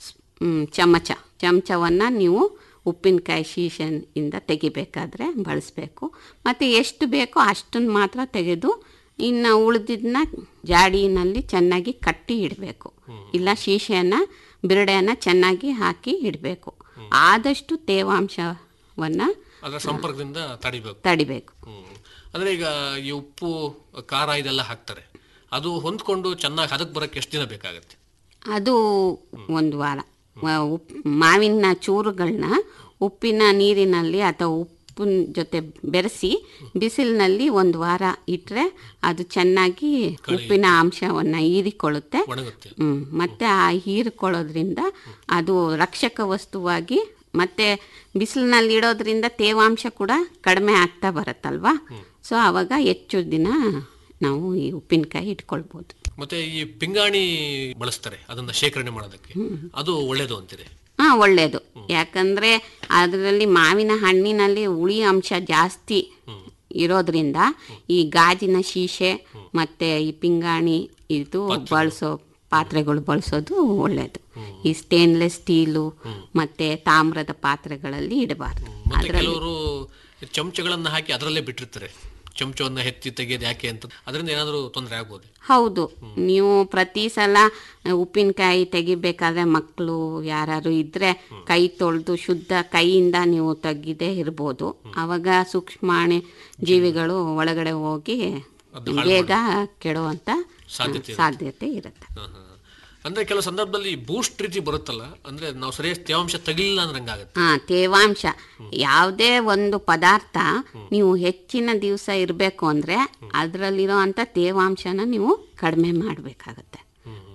ಚಮಚ ಚಮಚವನ್ನು ನೀವು ಉಪ್ಪಿನಕಾಯಿ ಶೀಶೆಯಿಂದ ತೆಗಿಬೇಕಾದ್ರೆ ಬಳಸಬೇಕು ಮತ್ತು ಎಷ್ಟು ಬೇಕೋ ಅಷ್ಟನ್ನು ಮಾತ್ರ ತೆಗೆದು ಇನ್ನು ಉಳಿದಿದ್ದನ್ನ ಜಾಡಿನಲ್ಲಿ ಚೆನ್ನಾಗಿ ಕಟ್ಟಿ ಇಡಬೇಕು ಇಲ್ಲ ಶೀಶೆಯನ್ನು ಬಿರಡೆಯನ್ನು ಚೆನ್ನಾಗಿ ಹಾಕಿ ಇಡಬೇಕು ಆದಷ್ಟು ತೇವಾಂಶವನ್ನು ಅದರ ಸಂಪರ್ಕದಿಂದ ತಡಿಬೇಕು ತಡಿಬೇಕು ಹ್ಮ್. ಅಂದ್ರೆ ಈಗ ಈ ಉಪ್ಪು ಖಾರ ಇದೆಲ್ಲ ಹಾಕ್ತಾರೆ ಅದು ಹೊಂದ್ಕೊಂಡು ಚೆನ್ನಾಗಿ ಹದಕ್ಕೆ ಬರಕ್ಕೆ ಎಷ್ಟು ದಿನ ಬೇಕಾಗತ್ತೆ ಅದು ಒಂದು ವಾರ ವ- ಉಪ್ ಮಾವಿನ ಚೂರುಗಳನ್ನ ಉಪ್ಪಿನ ನೀರಿನಲ್ಲಿ ಅಥವಾ ಉಪ್ಪಿನ ಜೊತೆ ಬೆರೆಸಿ ಬಿಸಿಲಿನಲ್ಲಿ ಒಂದು ವಾರ ಇಟ್ಟರೆ ಅದು ಚೆನ್ನಾಗಿ ಉಪ್ಪಿನ ಅಂಶವನ್ನು ಹೀರಿಕೊಳ್ಳುತ್ತೆ ಒಣಗುತ್ತೆ ಹ್ಮ್. ಮತ್ತೆ ಆ ಹೀರಿಕೊಳ್ಳೋದ್ರಿಂದ ಅದು ರಕ್ಷಕ ವಸ್ತುವಾಗಿ ಮತ್ತೆ ಬಿಸಿಲಿನಲ್ಲಿ ಇಡೋದ್ರಿಂದ ತೇವಾಂಶ ಕೂಡ ಕಡಿಮೆ ಆಗ್ತಾ ಬರುತ್ತಲ್ವಾ ಸೊ ಆವಾಗ ಹೆಚ್ಚು ದಿನ ನಾವು ಈ ಉಪ್ಪಿನಕಾಯಿ ಇಟ್ಕೊಳ್ಬೋದು ಮತ್ತೆ ಈ ಪಿಂಗಾಣಿ ಬಳಸ್ತಾರೆ ಅದನ್ನ ಶೇಖರಣೆ ಮಾಡೋದಕ್ಕೆ ಅದು ಒಳ್ಳೇದು ಅಂತೀರಿ ಹಾಂ ಒಳ್ಳೆಯದು ಯಾಕಂದರೆ ಅದರಲ್ಲಿ ಮಾವಿನ ಹಣ್ಣಿನಲ್ಲಿ ಹುಳಿ ಅಂಶ ಜಾಸ್ತಿ ಇರೋದ್ರಿಂದ ಈ ಗಾಜಿನ ಶೀಶೆ ಮತ್ತು ಈ ಪಿಂಗಾಣಿ ಇದು ಬಳಸೋ ಪಾತ್ರೆಗಳು ಬಳಸೋದು ಒಳ್ಳೆಯದು ಈ ಸ್ಟೇನ್ಲೆಸ್ ಸ್ಟೀಲು ಮತ್ತು ತಾಮ್ರದ ಪಾತ್ರೆಗಳಲ್ಲಿ ಇಡಬಾರ್ದು ಮತ್ತೆ ಕೆಲವರು ಚಮಚಗಳನ್ನ ಹಾಕಿ ಅದರಲ್ಲೇ ಬಿಟ್ಟಿರ್ತಾರೆ ಚಮಚವನ್ನ ಎತ್ತಿ ತೆಗೆಯೋದು ಯಾಕೆ ಅಂತ ಅದರಿಂದ ಏನಾದರೂ ತೊಂದರೆ ಆಗ್ಬೋದು ಹೌದು ನೀವು ಪ್ರತಿ ಸಲ ಉಪ್ಪಿನಕಾಯಿ ತೆಗಿಬೇಕಾದ್ರೆ ಮಕ್ಕಳು ಯಾರು ಇದ್ರೆ ಕೈ ತೊಳೆದು ಶುದ್ಧ ಕೈಯಿಂದ ನೀವು ತೆಗಿದೇ ಇರ್ಬೋದು ಅವಾಗ ಸೂಕ್ಷ್ಮಾಣು ಜೀವಿಗಳು ಒಳಗಡೆ ಹೋಗಿ ಬೇಗ ಕೆಡುವಂತ ಸಾಧ್ಯತೆ ಸಾಧ್ಯತೆ ಇರುತ್ತೆ ಹ, ಹ. ಅಂದ್ರೆ ಕೆಲವು ಸಂದರ್ಭದಲ್ಲಿ ಬೂಸ್ಟ್ ರೀತಿ ಬರುತ್ತಲ್ಲ ಅಂದ್ರೆ ನಾವು ಸರಿಯಾಗಿ ತೇವಾಂಶ ತಗಿಲಿಲ್ಲ ಅಂದ್ರೆ ಹಂಗಾಗತ್ತೆ ಹಾ ತೇವಾಂಶ ಯಾವುದೇ ಒಂದು ಪದಾರ್ಥ ನೀವು ಹೆಚ್ಚಿನ ದಿವಸ ಇರಬೇಕು ಅಂದ್ರೆ ಅದರಲ್ಲಿರೋ ಅಂಥ ತೇವಾಂಶನ ನೀವು ಕಡಿಮೆ ಮಾಡಬೇಕಾಗತ್ತೆ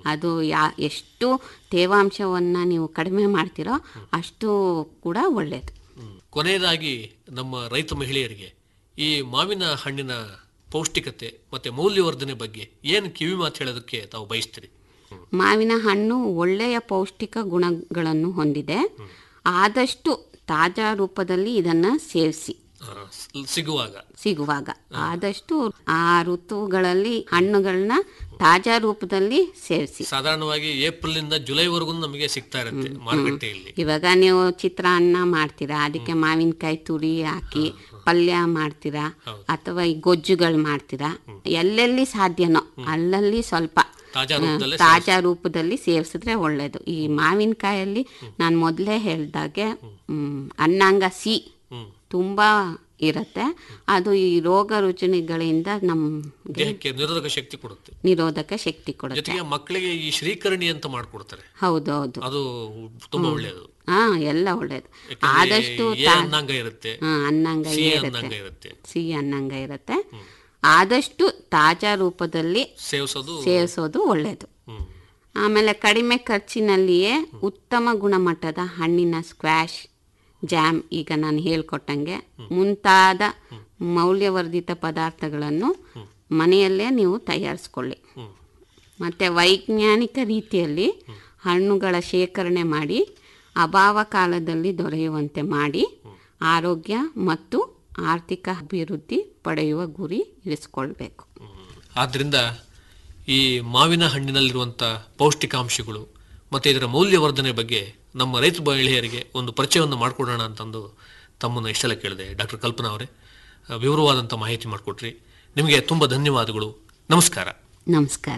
ಅದು ಯಾ ಎಷ್ಟು ತೇವಾಂಶವನ್ನು ನೀವು ಕಡಿಮೆ ಮಾಡ್ತೀರೋ ಅಷ್ಟು ಕೂಡ ಒಳ್ಳೆಯದು ಕೊನೆಯದಾಗಿ ನಮ್ಮ ರೈತ ಮಹಿಳೆಯರಿಗೆ ಈ ಮಾವಿನ ಹಣ್ಣಿನ ಪೌಷ್ಟಿಕತೆ ಮತ್ತೆ ಮೌಲ್ಯವರ್ಧನೆ ಬಗ್ಗೆ ಏನು ಕಿವಿ ಮಾತು ಹೇಳೋದಕ್ಕೆ ತಾವು ಬಯಸ್ತೀರಿ ಮಾವಿನ ಹಣ್ಣು ಒಳ್ಳೆಯ ಪೌಷ್ಟಿಕ ಗುಣಗಳನ್ನು ಹೊಂದಿದೆ ಆದಷ್ಟು ತಾಜಾ ರೂಪದಲ್ಲಿ ಇದನ್ನು ಸೇವಿಸಿ ಆ, ಸ್- ಸಿಗುವಾಗ ಸಿಗುವಾಗ ಆದಷ್ಟು ಆ ಋತುಗಳಲ್ಲಿ ಹಣ್ಣುಗಳನ್ನ ತಾಜಾ ರೂಪದಲ್ಲಿ ಸೇವಿಸಿ ಸಾಧಾರಣವಾಗಿ ಏಪ್ರಿಲ್ ನಿಂದ ಜುಲೈವರೆಗೂ ನಮಗೆ ಸಿಗ್ತಾ ಇರುತ್ತೆ ಮಾರುಕಟ್ಟೆಯಲ್ಲಿ ಇವಾಗ ನೀವು ಚಿತ್ರಾನ್ನ ಮಾಡ್ತೀರಾ ಅದಕ್ಕೆ ಮಾವಿನಕಾಯಿ ತುರಿ ಹಾಕಿ ಪಲ್ಯ ಮಾಡ್ತೀರಾ ಅಥವಾ ಈ ಗೊಜ್ಜುಗಳು ಮಾಡ್ತೀರಾ ಎಲ್ಲೆಲ್ಲಿ ಸಾಧ್ಯನೋ ಅಲ್ಲಲ್ಲಿ ಸ್ವಲ್ಪ ತಾಜಾ ಆ, ರೂಪದಲ್ಲೇ ತಾಜಾ ರೂಪದಲ್ಲಿ ಸೇವಿಸಿದ್ರೆ ಒಳ್ಳೇದು ಈ ಮಾವಿನಕಾಯಲ್ಲಿ ನಾನು ಮೊದಲೇ ಹೇಳ್ದಾಗೆ ಮ್, ಅನ್ನಾಂಗ ಸಿ ತುಂಬಾ ಇರುತ್ತೆ ಅದು ಈ ರೋಗ ರುಜಿನಗಳಿಂದ ನಮ್ಗೆ ದೇಹಕ್ಕೆ ನಿರೋಧಕ ಶಕ್ತಿ ಕೊಡುತ್ತೆ ನಿರೋಧಕ ಶಕ್ತಿ ಕೊಡುತ್ತೆ ಜೊತೆಗೆ ಮಕ್ಕಳಿಗೆ ಈ ಶ್ರೀಕರಣಿ ಅಂತ ಮಾಡ್ಕೊಡ್ತಾರೆ ಹೌದು ಹೌದು ಅದು ತುಂಬಾ ಒಳ್ಳೆಯದು ಹಾ ಎಲ್ಲ ಒಳ್ಳೇದು ಯಾಕಂದ್ರೆ ಆದಷ್ಟು ಎ ತಾ- ಅನ್ನಂಗ ಇರುತ್ತೆ ಹಾ, ಅನ್ನಂಗ ಸಿ ಇರುತ್ತೆ ಅನ್ನಂಗ ಇರುತ್ತೆ ಸಿಹಿ ಅನ್ನಂಗ ಇರುತ್ತೆ ಆದಷ್ಟು ತಾಜಾ ರೂಪದಲ್ಲಿ ಸೇವಿಸೋದು ಸೇವಿಸೋದು ಒಳ್ಳೆಯದು ಹ್ಮ್. ಆಮೇಲೆ ಕಡಿಮೆ ಖರ್ಚಿನಲ್ಲಿಯೇ ಉತ್ತಮ ಗುಣಮಟ್ಟದ ಹಣ್ಣಿನ ಸ್ಕ್ವಾಶ್ ಜಾಮ್ ಈಗ ನಾನು ಹೇಳ್ಕೊಟ್ಟಂಗೆ ಮುಂತಾದ ಮೌಲ್ಯವರ್ಧಿತ ಪದಾರ್ಥಗಳನ್ನು ಮನೆಯಲ್ಲೇ ನೀವು ತಯಾರಿಸ್ಕೊಳ್ಳಿ ಮತ್ತು ವೈಜ್ಞಾನಿಕ ರೀತಿಯಲ್ಲಿ ಹಣ್ಣುಗಳ ಶೇಖರಣೆ ಮಾಡಿ ಅಭಾವ ಕಾಲದಲ್ಲಿ ದೊರೆಯುವಂತೆ ಮಾಡಿ ಆರೋಗ್ಯ ಮತ್ತು ಆರ್ಥಿಕ ಅಭಿವೃದ್ಧಿ ಪಡೆಯುವ ಗುರಿ ಇರಿಸ್ಕೊಳ್ಬೇಕು ಆದ್ರಿಂದ ಈ ಮಾವಿನ ಹಣ್ಣಿನಲ್ಲಿರುವಂಥ ಪೌಷ್ಟಿಕಾಂಶಗಳು ಮತ್ತು ಇದರ ಮೌಲ್ಯವರ್ಧನೆ ಬಗ್ಗೆ ನಮ್ಮ ರೈತ ಮಹಿಳೆಯರಿಗೆ ಒಂದು ಪರಿಚಯವನ್ನು ಮಾಡಿಕೊಡೋಣ ಅಂತಂದು ತಮ್ಮನ್ನು ಇಷ್ಟೆಲ್ಲ ಕೇಳಿದೆ ಡಾಕ್ಟರ್ ಕಲ್ಪನಾ ಅವರೇ ಆ, ವಿವರವಾದಂಥ ಮಾಹಿತಿ ಮಾಡಿಕೊಟ್ರಿ ನಿಮಗೆ ತುಂಬ ಧನ್ಯವಾದಗಳು ನಮಸ್ಕಾರ ನಮಸ್ಕಾರ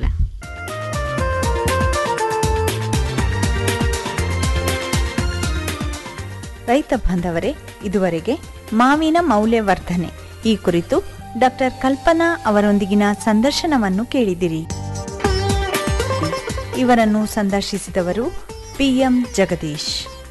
ರೈತ ಬಾಂಧವರೇ ಇದುವರೆಗೆ ಮಾವಿನ ಮೌಲ್ಯವರ್ಧನೆ ಈ ಕುರಿತು ಡಾಕ್ಟರ್ ಕಲ್ಪನಾ ಅವರೊಂದಿಗಿನ ಸಂದರ್ಶನವನ್ನು ಕೇಳಿದಿರಿ ಇವರನ್ನು ಸಂದರ್ಶಿಸಿದವರು ಪಿಎಂ ಜಗದೀಶ್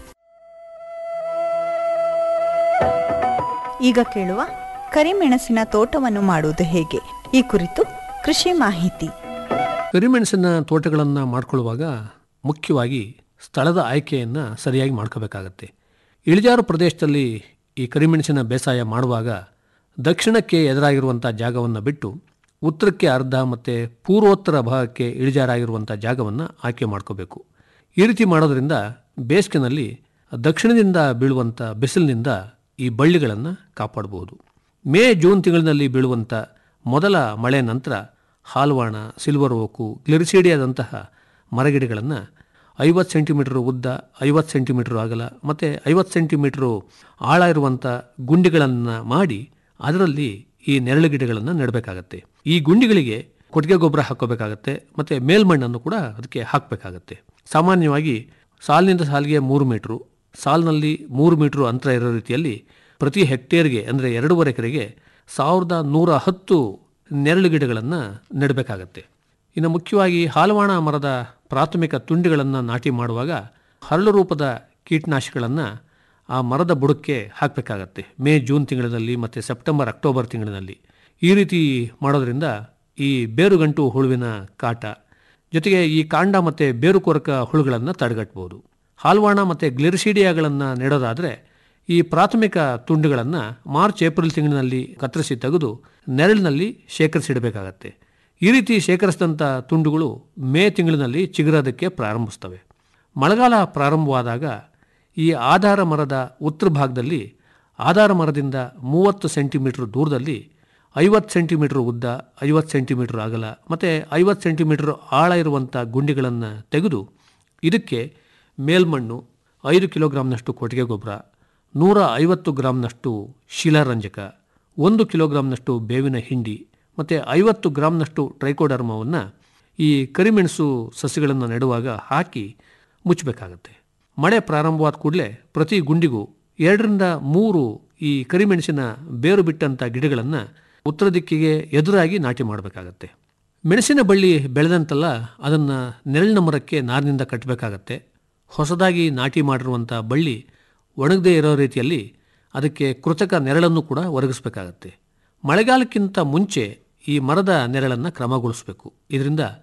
ಈಗ ಕೇಳುವ ಕರಿಮೆಣಸಿನ ತೋಟವನ್ನು ಮಾಡುವುದು ಹೇಗೆ ಈ ಕುರಿತು ಕೃಷಿ ಮಾಹಿತಿ ಕರಿಮೆಣಸಿನ ತೋಟಗಳನ್ನು ಮಾಡ್ಕೊಳ್ಳುವಾಗ ಮುಖ್ಯವಾಗಿ ಸ್ಥಳದ ಆಯ್ಕೆಯನ್ನು ಸರಿಯಾಗಿ ಮಾಡ್ಕೋಬೇಕಾಗತ್ತೆ ಇಳಿಜಾರು ಪ್ರದೇಶದಲ್ಲಿ ಈ ಕರಿಮೆಣಸಿನ ಬೇಸಾಯ ಮಾಡುವಾಗ ದಕ್ಷಿಣಕ್ಕೆ ಎದುರಾಗಿರುವಂಥ ಜಾಗವನ್ನು ಬಿಟ್ಟು ಉತ್ತರಕ್ಕೆ ಅರ್ಧ ಮತ್ತು ಪೂರ್ವೋತ್ತರ ಭಾಗಕ್ಕೆ ಇಳಿಜಾರಾಗಿರುವಂಥ ಜಾಗವನ್ನು ಆಯ್ಕೆ ಮಾಡ್ಕೋಬೇಕು ಈ ರೀತಿ ಮಾಡೋದ್ರಿಂದ ಬೇಸಿಗೆನಲ್ಲಿ ದಕ್ಷಿಣದಿಂದ ಬೀಳುವಂಥ ಬಿಸಿಲಿನಿಂದ ಈ ಬಳ್ಳಿಗಳನ್ನು ಕಾಪಾಡಬಹುದು ಮೇ ಜೂನ್ ತಿಂಗಳಿನಲ್ಲಿ ಬೀಳುವಂಥ ಮೊದಲ ಮಳೆ ನಂತರ ಹಾಲ್ವಾಣ ಸಿಲ್ವರ್ ಓಕು ಗ್ಲಿರಿಸೀಡಿಯಾದಂತಹ ಮರಗಿಡಗಳನ್ನು ಐವತ್ತು ಸೆಂಟಿಮೀಟರ್ ಉದ್ದ ಐವತ್ತು ಸೆಂಟಿಮೀಟರ್ ಅಗಲ ಮತ್ತು ಐವತ್ತು ಸೆಂಟಿಮೀಟರು ಆಳ ಇರುವಂಥ ಗುಂಡಿಗಳನ್ನು ಮಾಡಿ ಅದರಲ್ಲಿ ಈ ನೆರಳು ಗಿಡಗಳನ್ನು ನೆಡಬೇಕಾಗತ್ತೆ ಈ ಗುಂಡಿಗಳಿಗೆ ಕೊಟ್ಟಿಗೆ ಗೊಬ್ಬರ ಹಾಕೋಬೇಕಾಗತ್ತೆ ಮತ್ತು ಮೇಲ್ಮಣ್ಣನ್ನು ಕೂಡ ಅದಕ್ಕೆ ಹಾಕಬೇಕಾಗತ್ತೆ ಸಾಮಾನ್ಯವಾಗಿ ಸಾಲಿನಿಂದ ಸಾಲಿಗೆ ಮೂರು ಮೀಟ್ರು ಸಾಲಿನಲ್ಲಿ ಮೂರು ಮೀಟ್ರು ಅಂತರ ಇರೋ ರೀತಿಯಲ್ಲಿ ಪ್ರತಿ ಹೆಕ್ಟೇರ್ಗೆ ಅಂದರೆ ಎರಡೂವರೆ ಎಕರೆಗೆ ಸಾವಿರದ ನೂರ ಹತ್ತು ನೆರಳು ಗಿಡಗಳನ್ನು ನೆಡಬೇಕಾಗತ್ತೆ ಇನ್ನು ಮುಖ್ಯವಾಗಿ ಹಾಲವಾಣ ಮರದ ಪ್ರಾಥಮಿಕ ತುಂಡುಗಳನ್ನು ನಾಟಿ ಮಾಡುವಾಗ ಹರಳು ರೂಪದ ಕೀಟನಾಶಕಗಳನ್ನು ಆ ಮರದ ಬುಡಕ್ಕೆ ಹಾಕಬೇಕಾಗತ್ತೆ ಮೇ ಜೂನ್ ತಿಂಗಳಿನಲ್ಲಿ ಮತ್ತು ಸೆಪ್ಟೆಂಬರ್ ಅಕ್ಟೋಬರ್ ತಿಂಗಳಿನಲ್ಲಿ ಈ ರೀತಿ ಮಾಡೋದ್ರಿಂದ ಈ ಬೇರುಗಂಟು ಹುಳುವಿನ ಕಾಟ ಜೊತೆಗೆ ಈ ಕಾಂಡ ಮತ್ತು ಬೇರು ಕೊರಕ ಹುಳುಗಳನ್ನು ತಡೆಗಟ್ಟಬಹುದು ಹಾಲ್ವಾಣ ಮತ್ತು ಗ್ಲಿರಿಸೀಡಿಯಾಗಳನ್ನು ನೆಡೋದಾದರೆ ಈ ಪ್ರಾಥಮಿಕ ತುಂಡುಗಳನ್ನು ಮಾರ್ಚ್ ಏಪ್ರಿಲ್ ತಿಂಗಳಿನಲ್ಲಿ ಕತ್ತರಿಸಿ ತೆಗೆದು ನೆರಳಿನಲ್ಲಿ ಶೇಖರಿಸಿಡಬೇಕಾಗತ್ತೆ ಈ ರೀತಿ ಶೇಖರಿಸಿದಂಥ ತುಂಡುಗಳು ಮೇ ತಿಂಗಳಿನಲ್ಲಿ ಚಿಗುರೋದಕ್ಕೆ ಪ್ರಾರಂಭಿಸ್ತವೆ ಮಳೆಗಾಲ ಪ್ರಾರಂಭವಾದಾಗ ಈ ಆಧಾರ ಮರದ ಉತ್ತರ ಭಾಗದಲ್ಲಿ ಆಧಾರ ಮರದಿಂದ ಮೂವತ್ತು ಸೆಂಟಿಮೀಟರ್ ದೂರದಲ್ಲಿ ಐವತ್ತು ಸೆಂಟಿಮೀಟರ್ ಉದ್ದ ಐವತ್ತು ಸೆಂಟಿಮೀಟರ್ ಅಗಲ ಮತ್ತು ಐವತ್ತು ಸೆಂಟಿಮೀಟರ್ ಆಳ ಇರುವಂಥ ಗುಂಡಿಗಳನ್ನು ತೆಗೆದು ಇದಕ್ಕೆ ಮೇಲ್ಮಣ್ಣು ಐದು ಕಿಲೋಗ್ರಾಮ್ನಷ್ಟು ಕೊಟ್ಟಿಗೆ ಗೊಬ್ಬರ ನೂರ ಐವತ್ತು ಗ್ರಾಮ್ನಷ್ಟು ಶಿಲಾರಂಜಕ ಒಂದು ಕಿಲೋಗ್ರಾಮ್ನಷ್ಟು ಬೇವಿನ ಹಿಂಡಿ ಮತ್ತು ಐವತ್ತು ಗ್ರಾಮ್ನಷ್ಟು ಟ್ರೈಕೋಡರ್ಮವನ್ನು ಈ ಕರಿಮೆಣಸು ಸಸ್ಯಗಳನ್ನು ನೆಡುವಾಗ ಹಾಕಿ ಮುಚ್ಚಬೇಕಾಗತ್ತೆ ಮಳೆ ಪ್ರಾರಂಭವಾದ ಕೂಡಲೇ ಪ್ರತಿ ಗುಂಡಿಗೂ ಎರಡರಿಂದ ಮೂರು ಈ ಕರಿಮೆಣಸಿನ ಬೇರು ಬಿಟ್ಟಂಥ ಗಿಡಗಳನ್ನು ಉತ್ತರ ದಿಕ್ಕಿಗೆ ಎದುರಾಗಿ ನಾಟಿ ಮಾಡಬೇಕಾಗತ್ತೆ ಮೆಣಸಿನ ಬಳ್ಳಿ ಬೆಳೆದಂತಲ್ಲ ಅದನ್ನು ನೆರಳಿನ ಮರಕ್ಕೆ ನಾರಿನಿಂದ ಕಟ್ಟಬೇಕಾಗತ್ತೆ ಹೊಸದಾಗಿ ನಾಟಿ ಮಾಡಿರುವಂಥ ಬಳ್ಳಿ ಒಣಗದೇ ಇರೋ ರೀತಿಯಲ್ಲಿ ಅದಕ್ಕೆ ಕೃತಕ ನೆರಳನ್ನು ಕೂಡ ಒದಗಿಸಬೇಕಾಗತ್ತೆ ಮಳೆಗಾಲಕ್ಕಿಂತ ಮುಂಚೆ ಈ ಮರದ ನೆರಳನ್ನು ಕ್ರಮಗೊಳಿಸಬೇಕು ಇದರಿಂದ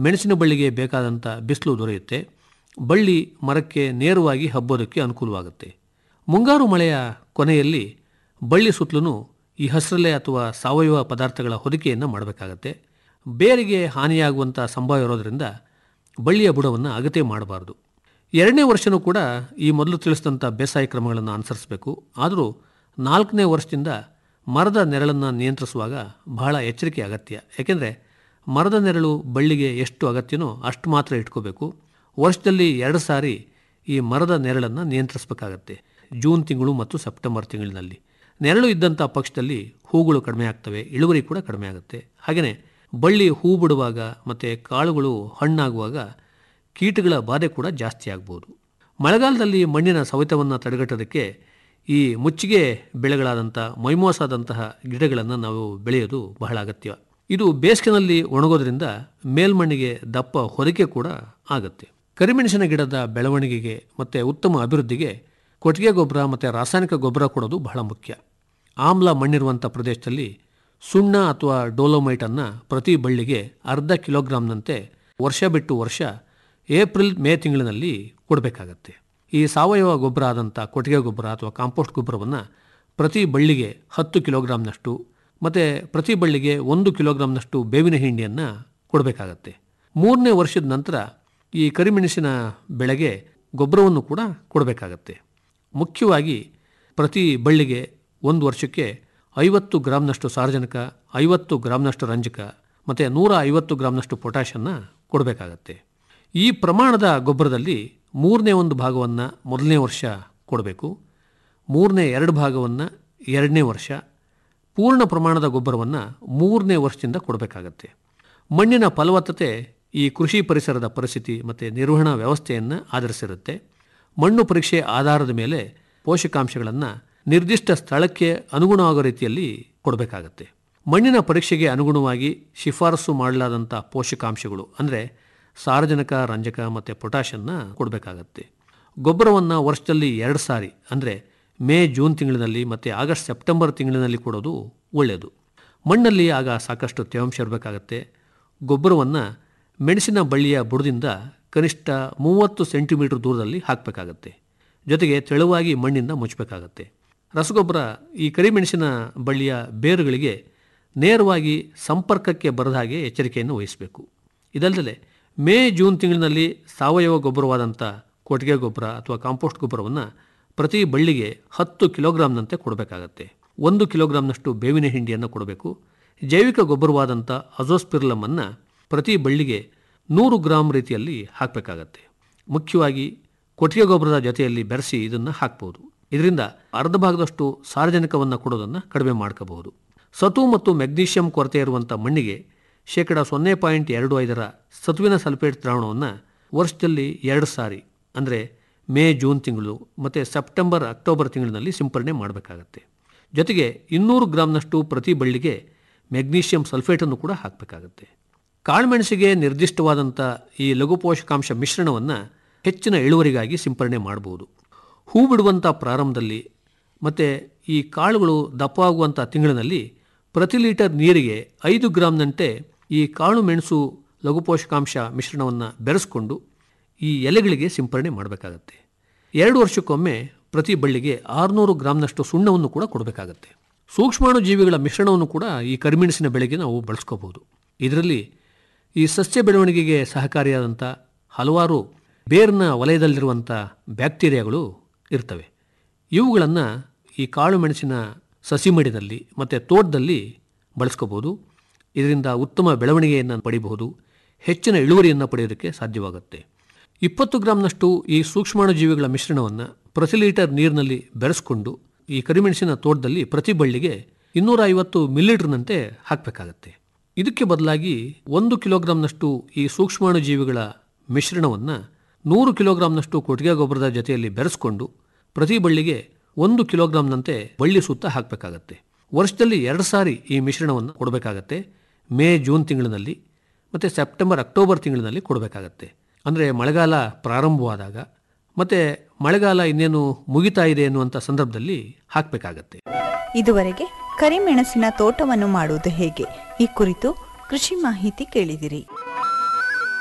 ಮೆಣಸಿನ ಬಳ್ಳಿಗೆ ಬೇಕಾದಂಥ ಬಿಸಿಲು ದೊರೆಯುತ್ತೆ ಬಳ್ಳಿ ಮರಕ್ಕೆ ನೇರವಾಗಿ ಹಬ್ಬೋದಕ್ಕೆ ಅನುಕೂಲವಾಗುತ್ತೆ ಮುಂಗಾರು ಮಳೆಯ ಕೊನೆಯಲ್ಲಿ ಬಳ್ಳಿ ಸುತ್ತಲೂ ಈ ಹಸಿರಲೆ ಅಥವಾ ಸಾವಯವ ಪದಾರ್ಥಗಳ ಹೊದಿಕೆಯನ್ನು ಮಾಡಬೇಕಾಗತ್ತೆ ಬೇರಿಗೆ ಹಾನಿಯಾಗುವಂಥ ಸಂಭವ ಇರೋದರಿಂದ ಬಳ್ಳಿಯ ಬುಡವನ್ನು ಅಗತ್ಯ ಮಾಡಬಾರ್ದು ಎರಡನೇ ವರ್ಷನೂ ಕೂಡ ಈ ಮೊದಲು ತಿಳಿಸಿದಂಥ ಬೇಸಾಯ ಕ್ರಮಗಳನ್ನು ಅನುಸರಿಸಬೇಕು ಆದರೂ ನಾಲ್ಕನೇ ವರ್ಷದಿಂದ ಮರದ ನೆರಳನ್ನು ನಿಯಂತ್ರಿಸುವಾಗ ಬಹಳ ಎಚ್ಚರಿಕೆ ಅಗತ್ಯ ಯಾಕೆಂದರೆ ಮರದ ನೆರಳು ಬಳ್ಳಿಗೆ ಎಷ್ಟು ಅಗತ್ಯನೋ ಅಷ್ಟು ಮಾತ್ರ ಇಟ್ಕೋಬೇಕು ವರ್ಷದಲ್ಲಿ ಎರಡು ಸಾರಿ ಈ ಮರದ ನೆರಳನ್ನು ನಿಯಂತ್ರಿಸಬೇಕಾಗತ್ತೆ ಜೂನ್ ತಿಂಗಳು ಮತ್ತು ಸೆಪ್ಟೆಂಬರ್ ತಿಂಗಳಿನಲ್ಲಿ ನೆರಳು ಇದ್ದಂಥ ಪಕ್ಷದಲ್ಲಿ ಹೂಗಳು ಕಡಿಮೆ ಆಗ್ತವೆ ಇಳುವರಿ ಕೂಡ ಕಡಿಮೆ ಆಗುತ್ತೆ ಹಾಗೆಯೇ ಬಳ್ಳಿ ಹೂ ಬಿಡುವಾಗ ಮತ್ತು ಕಾಳುಗಳು ಹಣ್ಣಾಗುವಾಗ ಕೀಟಗಳ ಬಾಧೆ ಕೂಡ ಜಾಸ್ತಿ ಆಗ್ಬೋದು ಮಳೆಗಾಲದಲ್ಲಿ ಮಣ್ಣಿನ ಸವೆತವನ್ನು ತಡೆಗಟ್ಟೋದಕ್ಕೆ ಈ ಮುಚ್ಚಿಗೆ ಬೆಳೆಗಳಾದಂಥ ಮೈಮೋಸಾದಂತಹ ಗಿಡಗಳನ್ನು ನಾವು ಬೆಳೆಯೋದು ಬಹಳ ಅಗತ್ಯ ಇದು ಬೇಸಿಗೆನಲ್ಲಿ ಒಣಗೋದ್ರಿಂದ ಮೇಲ್ಮಣ್ಣಿಗೆ ದಪ್ಪ ಹೊದಿಕೆ ಕೂಡ ಆಗುತ್ತೆ ಕರಿಮೆಣಸಿನ ಗಿಡದ ಬೆಳವಣಿಗೆಗೆ ಮತ್ತು ಉತ್ತಮ ಅಭಿವೃದ್ಧಿಗೆ ಕೊಟ್ಟಿಗೆ ಗೊಬ್ಬರ ಮತ್ತು ರಾಸಾಯನಿಕ ಗೊಬ್ಬರ ಕೊಡೋದು ಬಹಳ ಮುಖ್ಯ ಆಮ್ಲ ಮಣ್ಣಿರುವಂಥ ಪ್ರದೇಶದಲ್ಲಿ ಸುಣ್ಣ ಅಥವಾ ಡೋಲೋಮೈಟನ್ನು ಪ್ರತಿ ಬಳ್ಳಿಗೆ ಅರ್ಧ ಕಿಲೋಗ್ರಾಂನಂತೆ ವರ್ಷ ಬಿಟ್ಟು ವರ್ಷ ಏಪ್ರಿಲ್ ಮೇ ತಿಂಗಳಿನಲ್ಲಿ ಕೊಡಬೇಕಾಗತ್ತೆ ಈ ಸಾವಯವ ಗೊಬ್ಬರ ಆದಂಥ ಕೊಟ್ಟಿಗೆ ಗೊಬ್ಬರ ಅಥವಾ ಕಾಂಪೋಸ್ಟ್ ಗೊಬ್ಬರವನ್ನು ಪ್ರತಿ ಬಳ್ಳಿಗೆ ಹತ್ತು ಕಿಲೋಗ್ರಾಂನಷ್ಟು ಮತ್ತು ಪ್ರತಿ ಬಳ್ಳಿಗೆ ಒಂದು ಕಿಲೋಗ್ರಾಂನಷ್ಟು ಬೇವಿನ ಹಿಂಡಿಯನ್ನು ಕೊಡಬೇಕಾಗತ್ತೆ ಮೂರನೇ ವರ್ಷದ ನಂತರ ಈ ಕರಿಮೆಣಸಿನ ಬೆಳೆಗೆ ಗೊಬ್ಬರವನ್ನು ಕೂಡ ಕೊಡಬೇಕಾಗತ್ತೆ ಮುಖ್ಯವಾಗಿ ಪ್ರತಿ ಬಳ್ಳಿಗೆ ಒಂದು ವರ್ಷಕ್ಕೆ ಐವತ್ತು ಗ್ರಾಮ್ನಷ್ಟು ಸಾರಜನಕ ಐವತ್ತು ಗ್ರಾಮ್ನಷ್ಟು ರಂಜಕ ಮತ್ತು ನೂರ ಐವತ್ತು ಗ್ರಾಮ್ನಷ್ಟು ಪೊಟ್ಯಾಷನ್ನು ಕೊಡಬೇಕಾಗತ್ತೆ ಈ ಪ್ರಮಾಣದ ಗೊಬ್ಬರದಲ್ಲಿ ಮೂರನೇ ಒಂದು ಭಾಗವನ್ನು ಮೊದಲನೇ ವರ್ಷ ಕೊಡಬೇಕು ಮೂರನೇ ಎರಡು ಭಾಗವನ್ನು ಎರಡನೇ ವರ್ಷ ಪೂರ್ಣ ಪ್ರಮಾಣದ ಗೊಬ್ಬರವನ್ನು ಮೂರನೇ ವರ್ಷದಿಂದ ಕೊಡಬೇಕಾಗತ್ತೆ ಮಣ್ಣಿನ ಫಲವತ್ತತೆ ಈ ಕೃಷಿ ಪರಿಸರದ ಪರಿಸ್ಥಿತಿ ಮತ್ತು ನಿರ್ವಹಣಾ ವ್ಯವಸ್ಥೆಯನ್ನು ಆಧರಿಸಿರುತ್ತೆ ಮಣ್ಣು ಪರೀಕ್ಷೆ ಆಧಾರದ ಮೇಲೆ ಪೋಷಕಾಂಶಗಳನ್ನು ನಿರ್ದಿಷ್ಟ ಸ್ಥಳಕ್ಕೆ ಅನುಗುಣವಾಗೋ ರೀತಿಯಲ್ಲಿ ಕೊಡಬೇಕಾಗತ್ತೆ ಮಣ್ಣಿನ ಪರೀಕ್ಷೆಗೆ ಅನುಗುಣವಾಗಿ ಶಿಫಾರಸು ಮಾಡಲಾದಂಥ ಪೋಷಕಾಂಶಗಳು ಅಂದರೆ ಸಾರಜನಕ ರಂಜಕ ಮತ್ತು ಪೊಟ್ಯಾಷನ್ನು ಕೊಡಬೇಕಾಗತ್ತೆ ಗೊಬ್ಬರವನ್ನು ವರ್ಷದಲ್ಲಿ ಎರಡು ಸಾರಿ ಅಂದರೆ ಮೇ ಜೂನ್ ತಿಂಗಳಿನಲ್ಲಿ ಮತ್ತು ಆಗಸ್ಟ್ ಸೆಪ್ಟೆಂಬರ್ ತಿಂಗಳಿನಲ್ಲಿ ಕೊಡೋದು ಒಳ್ಳೆಯದು ಮಣ್ಣಲ್ಲಿ ಆಗ ಸಾಕಷ್ಟು ತೇವಾಂಶ ಇರಬೇಕಾಗತ್ತೆ ಗೊಬ್ಬರವನ್ನು ಮೆಣಸಿನ ಬಳ್ಳಿಯ ಬುಡದಿಂದ ಕನಿಷ್ಠ ಮೂವತ್ತು ಸೆಂಟಿಮೀಟರ್ ದೂರದಲ್ಲಿ ಹಾಕಬೇಕಾಗತ್ತೆ ಜೊತೆಗೆ ತೆಳುವಾಗಿ ಮಣ್ಣಿಂದ ಮುಚ್ಚಬೇಕಾಗತ್ತೆ ರಸಗೊಬ್ಬರ ಈ ಕರಿಮೆಣಸಿನ ಬಳ್ಳಿಯ ಬೇರುಗಳಿಗೆ ನೇರವಾಗಿ ಸಂಪರ್ಕಕ್ಕೆ ಬರದ ಹಾಗೆ ಎಚ್ಚರಿಕೆಯನ್ನು ವಹಿಸಬೇಕು ಇದಲ್ಲದೆ ಮೇ ಜೂನ್ ತಿಂಗಳಿನಲ್ಲಿ ಸಾವಯವ ಗೊಬ್ಬರವಾದಂಥ ಕೊಟ್ಟಿಗೆ ಗೊಬ್ಬರ ಅಥವಾ ಕಾಂಪೋಸ್ಟ್ ಗೊಬ್ಬರವನ್ನು ಪ್ರತಿ ಬಳ್ಳಿಗೆ ಹತ್ತು ಕಿಲೋಗ್ರಾಂನಂತೆ ಕೊಡಬೇಕಾಗತ್ತೆ ಒಂದು ಕಿಲೋಗ್ರಾಂನಷ್ಟು ಬೇವಿನ ಹಿಂಡಿಯನ್ನು ಕೊಡಬೇಕು ಜೈವಿಕ ಗೊಬ್ಬರವಾದಂಥ ಅಜೋಸ್ಪಿರ್ಲಮನ್ನು ಪ್ರತಿ ಬಳ್ಳಿಗೆ ನೂರು ಗ್ರಾಂ ರೀತಿಯಲ್ಲಿ ಹಾಕಬೇಕಾಗತ್ತೆ ಮುಖ್ಯವಾಗಿ ಕೊಟ್ಟಿಗೆ ಗೊಬ್ಬರದ ಜೊತೆಯಲ್ಲಿ ಬೆರೆಸಿ ಇದನ್ನು ಹಾಕ್ಬೋದು ಇದರಿಂದ ಅರ್ಧ ಭಾಗದಷ್ಟು ಸಾರ್ವಜನಿಕವನ್ನು ಕೊಡೋದನ್ನು ಕಡಿಮೆ ಮಾಡ್ಕೋಬಹುದು ಸತು ಮತ್ತು ಮೆಗ್ನೀಷಿಯಂ ಕೊರತೆ ಇರುವಂಥ ಮಣ್ಣಿಗೆ ಶೇಕಡ ಸೊನ್ನೆ ಪಾಯಿಂಟ್ ಎರಡು ಐದರ ಸತುವಿನ ಸಲ್ಫೇಟ್ ದ್ರಾವಣವನ್ನು ವರ್ಷದಲ್ಲಿ ಎರಡು ಸಾರಿ ಅಂದರೆ ಮೇ ಜೂನ್ ತಿಂಗಳು ಮತ್ತು ಸೆಪ್ಟೆಂಬರ್ ಅಕ್ಟೋಬರ್ ತಿಂಗಳಿನಲ್ಲಿ ಸಿಂಪರಣೆ ಮಾಡಬೇಕಾಗತ್ತೆ ಜೊತೆಗೆ ಇನ್ನೂರು ಗ್ರಾಮ್ನಷ್ಟು ಪ್ರತಿ ಬಳ್ಳಿಗೆ ಮೆಗ್ನೀಷಿಯಂ ಸಲ್ಫೇಟನ್ನು ಕೂಡ ಹಾಕಬೇಕಾಗತ್ತೆ ಕಾಳುಮೆಣಸಿಗೆ ನಿರ್ದಿಷ್ಟವಾದಂಥ ಈ ಲಘು ಪೋಷಕಾಂಶ ಮಿಶ್ರಣವನ್ನು ಹೆಚ್ಚಿನ ಇಳುವರಿಗಾಗಿ ಸಿಂಪರಣೆ ಮಾಡಬಹುದು ಹೂ ಬಿಡುವಂಥ ಪ್ರಾರಂಭದಲ್ಲಿ ಮತ್ತು ಈ ಕಾಳುಗಳು ದಪ್ಪವಾಗುವಂಥ ತಿಂಗಳಿನಲ್ಲಿ ಪ್ರತಿ ಲೀಟರ್ ನೀರಿಗೆ ಐದು ಗ್ರಾಮ್ನಂತೆ ಈ ಕಾಳು ಮೆಣಸು ಲಘು ಪೋಷಕಾಂಶ ಮಿಶ್ರಣವನ್ನು ಬೆರೆಸ್ಕೊಂಡು ಈ ಎಲೆಗಳಿಗೆ ಸಿಂಪರಣೆ ಮಾಡಬೇಕಾಗತ್ತೆ ಎರಡು ವರ್ಷಕ್ಕೊಮ್ಮೆ ಪ್ರತಿ ಬಳ್ಳಿಗೆ ಆರುನೂರು ಗ್ರಾಮ್ನಷ್ಟು ಸುಣ್ಣವನ್ನು ಕೂಡ ಕೊಡಬೇಕಾಗತ್ತೆ ಸೂಕ್ಷ್ಮಾಣು ಜೀವಿಗಳ ಮಿಶ್ರಣವನ್ನು ಕೂಡ ಈ ಕರಿಮೆಣಸಿನ ಬೆಳೆಗೆ ನಾವು ಬಳಸ್ಕೋಬಹುದು ಇದರಲ್ಲಿ ಈ ಸಸ್ಯ ಬೆಳವಣಿಗೆಗೆ ಸಹಕಾರಿಯಾದಂಥ ಹಲವಾರು ಬೇರ್ನ ವಲಯದಲ್ಲಿರುವಂಥ ಬ್ಯಾಕ್ಟೀರಿಯಾಗಳು ಇರ್ತವೆ ಇವುಗಳನ್ನು ಈ ಕಾಳು ಮೆಣಸಿನ ಸಸಿಮಡಿನಲ್ಲಿ ಮತ್ತು ತೋಟದಲ್ಲಿ ಬಳಸ್ಕೋಬೋದು ಇದರಿಂದ ಉತ್ತಮ ಬೆಳವಣಿಗೆಯನ್ನು ಪಡಿಬಹುದು ಹೆಚ್ಚಿನ ಇಳುವರಿಯನ್ನು ಪಡೆಯೋದಕ್ಕೆ ಸಾಧ್ಯವಾಗುತ್ತೆ ಇಪ್ಪತ್ತು ಗ್ರಾಂನಷ್ಟು ಈ ಸೂಕ್ಷ್ಮಾಣು ಜೀವಿಗಳ ಮಿಶ್ರಣವನ್ನು ಪ್ರತಿ ಲೀಟರ್ ನೀರಿನಲ್ಲಿ ಬೆರೆಸ್ಕೊಂಡು ಈ ಕರಿಮೆಣಸಿನ ತೋಟದಲ್ಲಿ ಪ್ರತಿ ಬಳ್ಳಿಗೆ ಇನ್ನೂರ ಐವತ್ತು ಮಿಲಿಲೀಟರ್ನಂತೆ ಹಾಕಬೇಕಾಗತ್ತೆ ಇದಕ್ಕೆ ಬದಲಾಗಿ ಒಂದು ಕಿಲೋಗ್ರಾಂನಷ್ಟು ಈ ಸೂಕ್ಷ್ಮಾಣು ಜೀವಿಗಳ ಮಿಶ್ರಣವನ್ನು ನೂರು ಕಿಲೋಗ್ರಾಂನಷ್ಟು ಕೊಟ್ಟಿಗೆ ಗೊಬ್ಬರದ ಜೊತೆಯಲ್ಲಿ ಬೆರೆಸ್ಕೊಂಡು ಪ್ರತಿ ಬಳ್ಳಿಗೆ ಒಂದು ಕಿಲೋಗ್ರಾಂನಂತೆ ಬಳ್ಳಿ ಸುತ್ತ ಹಾಕಬೇಕಾಗತ್ತೆ ವರ್ಷದಲ್ಲಿ ಎರಡು ಸಾರಿ ಈ ಮಿಶ್ರಣವನ್ನು ಕೊಡಬೇಕಾಗತ್ತೆ ಮೇ ಜೂನ್ ತಿಂಗಳಿನಲ್ಲಿ ಮತ್ತು ಸೆಪ್ಟೆಂಬರ್ ಅಕ್ಟೋಬರ್ ತಿಂಗಳಿನಲ್ಲಿ ಕೊಡಬೇಕಾಗತ್ತೆ ಅಂದರೆ ಮಳೆಗಾಲ ಪ್ರಾರಂಭವಾದಾಗ ಮತ್ತು ಮಳೆಗಾಲ ಇನ್ನೇನು ಮುಗಿತಾ ಇದೆ ಎನ್ನುವಂಥ ಸಂದರ್ಭದಲ್ಲಿ ಹಾಕಬೇಕಾಗತ್ತೆ ಇದುವರೆಗೆ ಕರಿಮೆಣಸಿನ ತೋಟವನ್ನು ಮಾಡುವುದು ಹೇಗೆ ಈ ಕುರಿತು ಕೃಷಿ ಮಾಹಿತಿ ಕೇಳಿದಿರಿ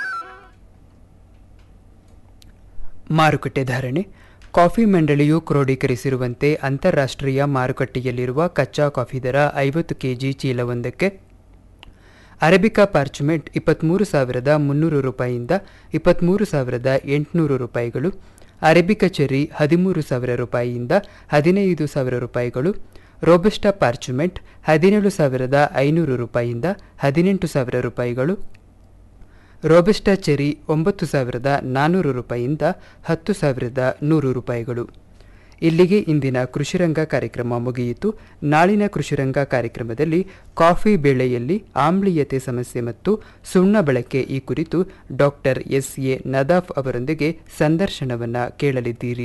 ಮಾರುಕಟ್ಟೆ ಧಾರಣೆ ಕಾಫಿ ಮಂಡಳಿಯು ಕ್ರೋಢೀಕರಿಸಿರುವಂತೆ ಅಂತಾರಾಷ್ಟ್ರೀಯ ಮಾರುಕಟ್ಟೆಯಲ್ಲಿರುವ ಕಚ್ಚಾ ಕಾಫಿ ದರ ಐವತ್ತು ಕೆಜಿ ಚೀಲವೊಂದಕ್ಕೆ ಅರೇಬಿಕಾ ಪಾರ್ಚಮೆಂಟ್ ಇಪ್ಪತ್ತ್ಮೂರು ಸಾವಿರದ ಮುನ್ನೂರು ರೂಪಾಯಿಯಿಂದ ಇಪ್ಪತ್ತ್ಮೂರು ಸಾವಿರದ ಎಂಟುನೂರು ರೂಪಾಯಿಗಳು ಅರೇಬಿಕಾ ಚೆರ್ರಿ ಹದಿಮೂರು ಸಾವಿರ ರೂಪಾಯಿಯಿಂದ ಹದಿನೈದು ಸಾವಿರ ರೂಪಾಯಿಗಳು ರೋಬಸ್ಟಾ ಪಾರ್ಚಮೆಂಟ್ ಹದಿನೇಳು ಸಾವಿರದ ಐನೂರು ರೂಪಾಯಿಯಿಂದ ಹದಿನೆಂಟು ಸಾವಿರ ರೂಪಾಯಿಗಳು ರೋಬಸ್ಟಾ ಚೆರಿ ಒಂಬತ್ತು ಸಾವಿರದ ನಾನ್ನೂರು ರೂಪಾಯಿಯಿಂದ ಹತ್ತು ಸಾವಿರದ ನೂರು ರೂಪಾಯಿಗಳು ಇಲ್ಲಿಗೆ ಇಂದಿನ ಕೃಷಿರಂಗ ಕಾರ್ಯಕ್ರಮ ಮುಗಿಯಿತು ನಾಳಿನ ಕೃಷಿರಂಗ ಕಾರ್ಯಕ್ರಮದಲ್ಲಿ ಕಾಫಿ ಬೆಳೆಯಲ್ಲಿ ಆಮ್ಲೀಯತೆ ಸಮಸ್ಯೆ ಮತ್ತು ಸುಣ್ಣ ಬಳಕೆ ಈ ಕುರಿತು ಡಾಕ್ಟರ್ ಎಸ್ ಎ ನದಾಫ್ ಅವರೊಂದಿಗೆ ಸಂದರ್ಶನವನ್ನು ಕೇಳಲಿದ್ದೀರಿ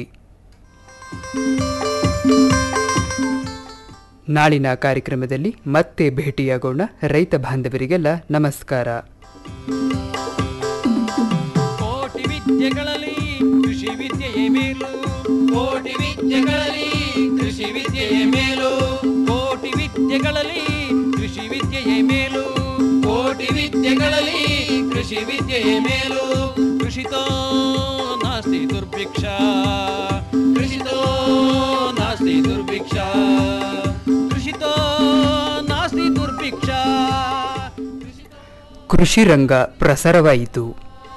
ನಾಳಿನ ಕಾರ್ಯಕ್ರಮದಲ್ಲಿ ಮತ್ತೆ ಭೇಟಿಯಾಗೋಣ ರೈತ ಬಾಂಧವರಿಗೆಲ್ಲ ನಮಸ್ಕಾರ ಕೋಟಿ ವಿದ್ಯೆಗಳಲ್ಲಿ ಕೃಷಿ ವಿದ್ಯೆಯೇ ಮೇಲು ಕೋಟಿ ವಿದ್ಯೆಗಳಲ್ಲಿ ಕೃಷಿ ವಿದ್ಯೆಯೇ ಮೇಲು ಕೋಟಿ ವಿದ್ಯೆಗಳಲ್ಲಿ ಕೃಷಿ ವಿದ್ಯೆಯೇ ಮೇಲು ಕೋಟಿ ವಿದ್ಯೆಗಳಲ್ಲಿ ಕೃಷಿ ವಿದ್ಯೆಯೇ ಮೇಲು ಕೃಷಿತೋ ನಾಸ್ತಿ ದುರ್ಭಿಕ್ಷ ಕೃಷಿತೋ ನಾಸ್ತಿ ದುರ್ಭಿಕ್ಷ ಕೃಷಿತೋ ನಾಸ್ತಿ ದುರ್ಭಿಕ್ಷ ಕೃಷಿ ರಂಗ ಪ್ರಸಾರವಾಯಿತು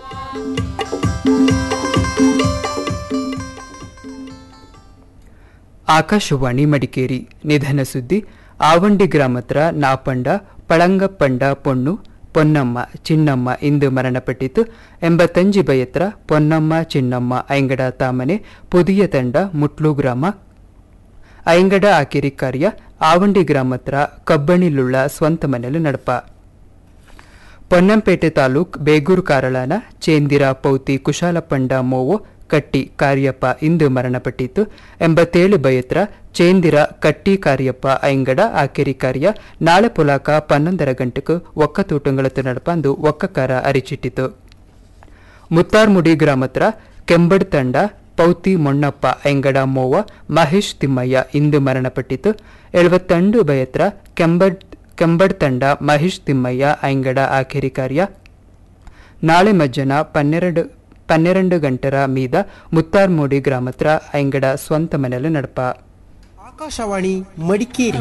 ಆಕಾಶವಾಣಿ ಮಡಿಕೇರಿ ನಿಧನ ಸುದ್ದಿ ಆವಂಡಿ ಗ್ರಾಮತ್ರ ನಾಪಂಡ ಪಳಂಗಪ್ಪಂಡ ಪೊಣ್ಣು ಪೊನ್ನಮ್ಮ ಚಿನ್ನಮ್ಮ ಇಂದು ಮರಣಪಟ್ಟಿತು ಎಂಬತ್ತಂಜಿ ಬಯತ್ರ ಪೊನ್ನಮ್ಮ ಚಿನ್ನಮ್ಮ ಐಂಗಡ ತಾಮನೆ ಪುದಿಯ ತಂಡ ಮುಟ್ಲು ಗ್ರಾಮ ಐಂಗಡ ಆಕೆರಿ ಕಾರ್ಯ ಆವಂಡಿ ಗ್ರಾಮತ್ರ ಕಬ್ಬಣಿಲುಳ್ಳ ಸ್ವಂತ ಮನೆಲು ನಡಪ ಪೊನ್ನಂಪೇಟೆ ತಾಲೂಕ್ ಬೇಗೂರು ಕಾರಳಾನ ಚೇಂದಿರ ಪೌತಿ ಕುಶಾಲಪಂಡ ಮೋವೋ ಕಟ್ಟಿ ಕಾರ್ಯಪ್ಪ ಇಂದು ಮರಣಪಟ್ಟಿತು ಎಂಬತ್ತೇಳು ಬಯತ್ರ ಚೇಂದಿರ ಕಟ್ಟಿ ಕಾರ್ಯಪ್ಪ ಐಂಗಡ ಆಕೆರಿ ಕಾರ್ಯ ನಾಳೆ ಪುಲಾಕ ಪನ್ನೊಂದರ ಗಂಟೆಗೂ ಒಕ್ಕತೂಟಂಗಳತ್ತು ನಡಪಂದು ಒಕ್ಕಕಾರ ಅರಿಚಿಟ್ಟಿತು ಮುತ್ತಾರ್ಮುಡಿ ಗ್ರಾಮತ್ರ ಕೆಂಬಡ್ ತಂಡ ಪೌತಿ ಮೊಣ್ಣಪ್ಪ ಐಂಗಡ ಮೋವ ಮಹೇಶ್ ತಿಮ್ಮಯ್ಯ ಇಂದು ಮರಣಪಟ್ಟಿತು ಎಳುವತ್ತಂಡು ಬಯತ್ರ ಕೆಂಬಡ್ ಕೆಂಬಡ್ ತಂಡ ಮಹೇಶ್ ತಿಮ್ಮಯ್ಯ ಐಂಗಡ ಆಖೇರಿ ಕಾರ್ಯ ನಾಳೆ ಮಜ್ಜನ ಪನ್ನೆರಡು ಪನ್ನೆರಡು ಗಂಟರ ಮೀದ ಮುತ್ತಾರ್ಮೂಡಿ ಗ್ರಾಮತ್ರ ಐಂಗಡ ಸ್ವಂತ ಮನೆಲು ನಡಪ ಆಕಾಶವಾಣಿ ಮಡಿಕೇರಿ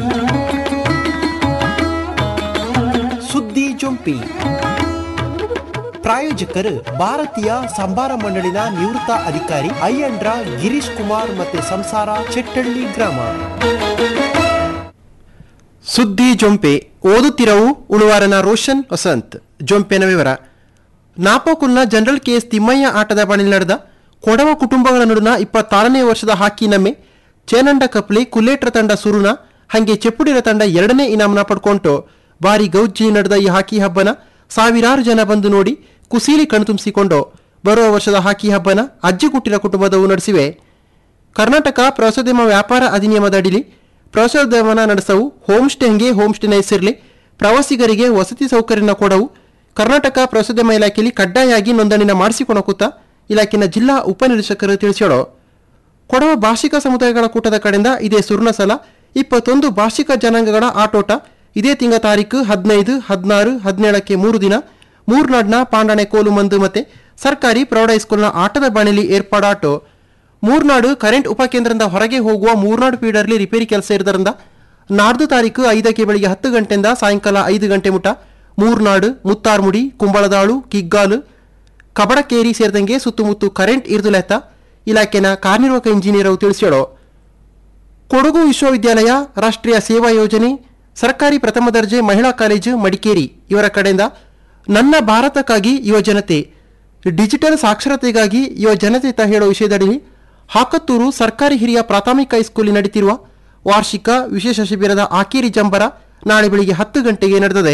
ಸುದ್ದಿ ಜೊಂಪಿ ಪ್ರಾಯೋಜಕರು ಭಾರತೀಯ ಸಂಭಾರ ಮಂಡಳಿನ ನಿವೃತ್ತ ಅಧಿಕಾರಿ ಅಯ್ಯಂಡ್ರ ಗಿರೀಶ್ ಕುಮಾರ್ ಮತ್ತೆ ಸಂಸಾರ ಚೆಟ್ಟಳ್ಳಿ ಗ್ರಾಮ ಸುದ್ದಿ ಜೊಂಪೆ ಓದುತ್ತಿರವು ಉಳುವಾರನ ರೋಷನ್ ವಸಂತ್ ಜೊಂಪೆನ ವಿವರ ನಾಪೋಕುಲ್ನ ಜನರಲ್ ಕೆಎಸ್ ತಿಮ್ಮಯ್ಯ ಆಟದ ಬಣಿಲ್ ನಡೆದ ಕೊಡವ ಕುಟುಂಬಗಳ ನಡುವಿನ ಇಪ್ಪತ್ತಾರನೇ ವರ್ಷದ ಹಾಕಿ ನಮ್ಮೆ ಚೇನಂಡ ಕಪ್ಲಿ ಕುಲ್ಲೇಟ್ರ ತಂಡ ಸುರುನ ಹಂಗೆ ಚೆಪ್ಪುಡಿರ ತಂಡ ಎರಡನೇ ಇನಾಮನ ಪಡ್ಕೊಂಟು ಬಾರಿ ಗೌಜ್ಜಿ ನಡೆದ ಈ ಹಾಕಿ ಹಬ್ಬನ ಸಾವಿರಾರು ಜನ ಬಂದು ನೋಡಿ ಕುಸೀಲಿ ಕಣ್ತುಂಬಿಸಿಕೊಂಡು ಬರುವ ವರ್ಷದ ಹಾಕಿ ಹಬ್ಬನ ಅಜ್ಜಿ ಕುಟ್ಟಿರ ಕುಟುಂಬದವು ನಡೆಸಿವೆ ಕರ್ನಾಟಕ ಪ್ರವಾಸೋದ್ಯಮ ವ್ಯಾಪಾರ ಅಧಿನಿಯಮದ ಅಡಿಲಿ ಪ್ರವಾಸೋದ್ಯಮನ ನಡೆಸವು ಹೋಮ್ ಸ್ಟೇ ಹಂಗೆ ಹೋಮ್ ಸ್ಟೇನ ಹೆಸರಿಲಿ ಪ್ರವಾಸಿಗರಿಗೆ ವಸತಿ ಸೌಕರ್ಯನ ಕೊಡವು ಕರ್ನಾಟಕ ಪ್ರವಾಸೋದ್ಯಮ ಇಲಾಖೆಯಲ್ಲಿ ಕಡ್ಡಾಯಾಗಿ ನೋಂದಣಿನ ಮಾಡಿಸಿಕೊಳಕುತ್ತ ಇಲಾಖೆನ ಜಿಲ್ಲಾ ಉಪನಿರೀಕ್ಷಕರು ತಿಳಿಸ್ಯಾಳು ಕೊಡವ ಭಾಷಿಕ ಸಮುದಾಯಗಳ ಕೂಟದ ಕಡೆಯಿಂದ ಇದೇ ಸುರ್ಣ ಸಲ ಇಪ್ಪತ್ತೊಂದು ಭಾಷಿಕ ಜನಾಂಗಗಳ ಆಟೋಟ ಇದೇ ತಿಂಗ ತಾರೀಕು ಹದಿನೈದು ಹದಿನಾರು ಹದಿನೇಳಕ್ಕೆ ಮೂರು ದಿನ ಮೂರ್ನಾಡ್ನ ಪಾಂಡಣೆ ಕೋಲು ಮಂದು ಮತ್ತೆ ಸರ್ಕಾರಿ ಪ್ರೌಢ ಹೈಸ್ಕೂಲ್ನ ಆಟದ ಬಾಣಿಲಿ ಏರ್ಪಾಡಾಟೋ ಮೂರ್ನಾಡು ಕರೆಂಟ್ ಉಪಕೇಂದ್ರದಿಂದ ಹೊರಗೆ ಹೋಗುವ ಮೂರ್ನಾಡು ಫೀಡರ್ಲಿ ರಿಪೇರಿ ಕೆಲಸ ಇರೋದ್ರಿಂದ ನಾಡ್ದು ತಾರೀಕು ಐದಕ್ಕೆ ಬೆಳಿಗ್ಗೆ ಹತ್ತು ಗಂಟೆಯಿಂದ ಸಾಯಂಕಾಲ ಐದು ಗಂಟೆ ಮುಟ ಮೂರ್ನಾಡು ಮುತ್ತಾರ್ಮುಡಿ ಕುಂಬಳದಾಳು ಕಿಗ್ಗಾಲು ಕಬಡಕೇರಿ ಸೇರಿದಂಗೆ ಸುತ್ತಮುತ್ತ ಕರೆಂಟ್ ಇರ್ದುಲೆತ್ತ ಇಲಾಖೆನ ಕಾರ್ಯನಿರ್ವಾಹಕ ಇಂಜಿನಿಯರ್ ಅವು ತಿಳಿಸ್ಯಾಳು ಕೊಡಗು ವಿಶ್ವವಿದ್ಯಾಲಯ ರಾಷ್ಟ್ರೀಯ ಸೇವಾ ಯೋಜನೆ ಸರ್ಕಾರಿ ಪ್ರಥಮ ದರ್ಜೆ ಮಹಿಳಾ ಕಾಲೇಜು ಮಡಿಕೇರಿ ಇವರ ಕಡೆಯಿಂದ ನನ್ನ ಭಾರತಕ್ಕಾಗಿ ಯುವ ಜನತೆ ಡಿಜಿಟಲ್ ಸಾಕ್ಷರತೆಗಾಗಿ ಯುವ ಜನತೆ ತ ಹೇಳೋ ವಿಷಯದಡಿ ಹಾಕತ್ತೂರು ಸರ್ಕಾರಿ ಹಿರಿಯ ಪ್ರಾಥಮಿಕ ಹೈಸ್ಕೂಲಿ ನಡೀತಿರುವ ವಾರ್ಷಿಕ ವಿಶೇಷ ಶಿಬಿರದ ಆಕೇರಿ ಜಂಬರ ನಾಳೆ ಬೆಳಿಗ್ಗೆ ಹತ್ತು ಗಂಟೆಗೆ ನಡೆದಿದೆ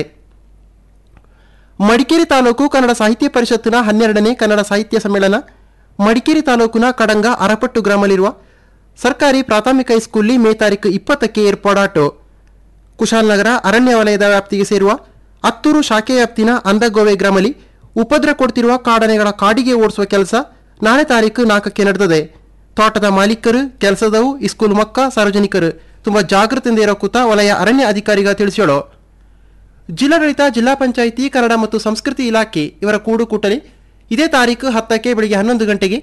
ಮಡಿಕೇರಿ ತಾಲೂಕು ಕನ್ನಡ ಸಾಹಿತ್ಯ ಪರಿಷತ್ತಿನ ಹನ್ನೆರಡನೇ ಕನ್ನಡ ಸಾಹಿತ್ಯ ಸಮ್ಮೇಳನ ಮಡಿಕೇರಿ ತಾಲೂಕಿನ ಕಡಂಗ ಅರಪಟ್ಟು ಗ್ರಾಮದಲ್ಲಿರುವ ಸರ್ಕಾರಿ ಪ್ರಾಥಮಿಕ ಹೈಸ್ಕೂಲಿ ಮೇ ತಾರೀಕು ಇಪ್ಪತ್ತಕ್ಕೆ ಏರ್ಪಾಡಾಟು ಕುಶಾಲನಗರ ಅರಣ್ಯ ವಲಯದ ವ್ಯಾಪ್ತಿಗೆ ಸೇರುವ ಹತ್ತೂರು ಶಾಖೆ ವ್ಯಾಪ್ತಿನ ಅಂದಗೋವೆ ಗ್ರಾಮಲ್ಲಿ ಉಪದ್ರ ಕೊಡ್ತಿರುವ ಕಾಡನೆಗಳ ಕಾಡಿಗೆ ಓಡಿಸುವ ಕೆಲಸ ನಾಳೆ ತಾರೀಕು ನಾಲ್ಕಕ್ಕೆ ನಡೆದಿದೆ ತೋಟದ ಮಾಲೀಕರು ಕೆಲಸದವು ಇಸ್ಕೂಲ್ ಮಕ್ಕ ಸಾರ್ವಜನಿಕರು ತುಂಬಾ ಜಾಗೃತಿಯಿಂದ ಇರೋ ಕೂತ ವಲಯ ಅರಣ್ಯ ಅಧಿಕಾರಿಗ ತಿಳಿಸ್ಯಾಳು ಜಿಲ್ಲಾಡಳಿತ ಜಿಲ್ಲಾ ಪಂಚಾಯಿತಿ ಕನ್ನಡ ಮತ್ತು ಸಂಸ್ಕೃತಿ ಇಲಾಖೆ ಇವರ ಕೂಡು ಕೂಟಲಿ ಇದೇ ತಾರೀಕು ಹತ್ತಕ್ಕೆ ಬೆಳಿಗ್ಗೆ ಹನ್ನೊಂದು ಗಂಟೆಗೆ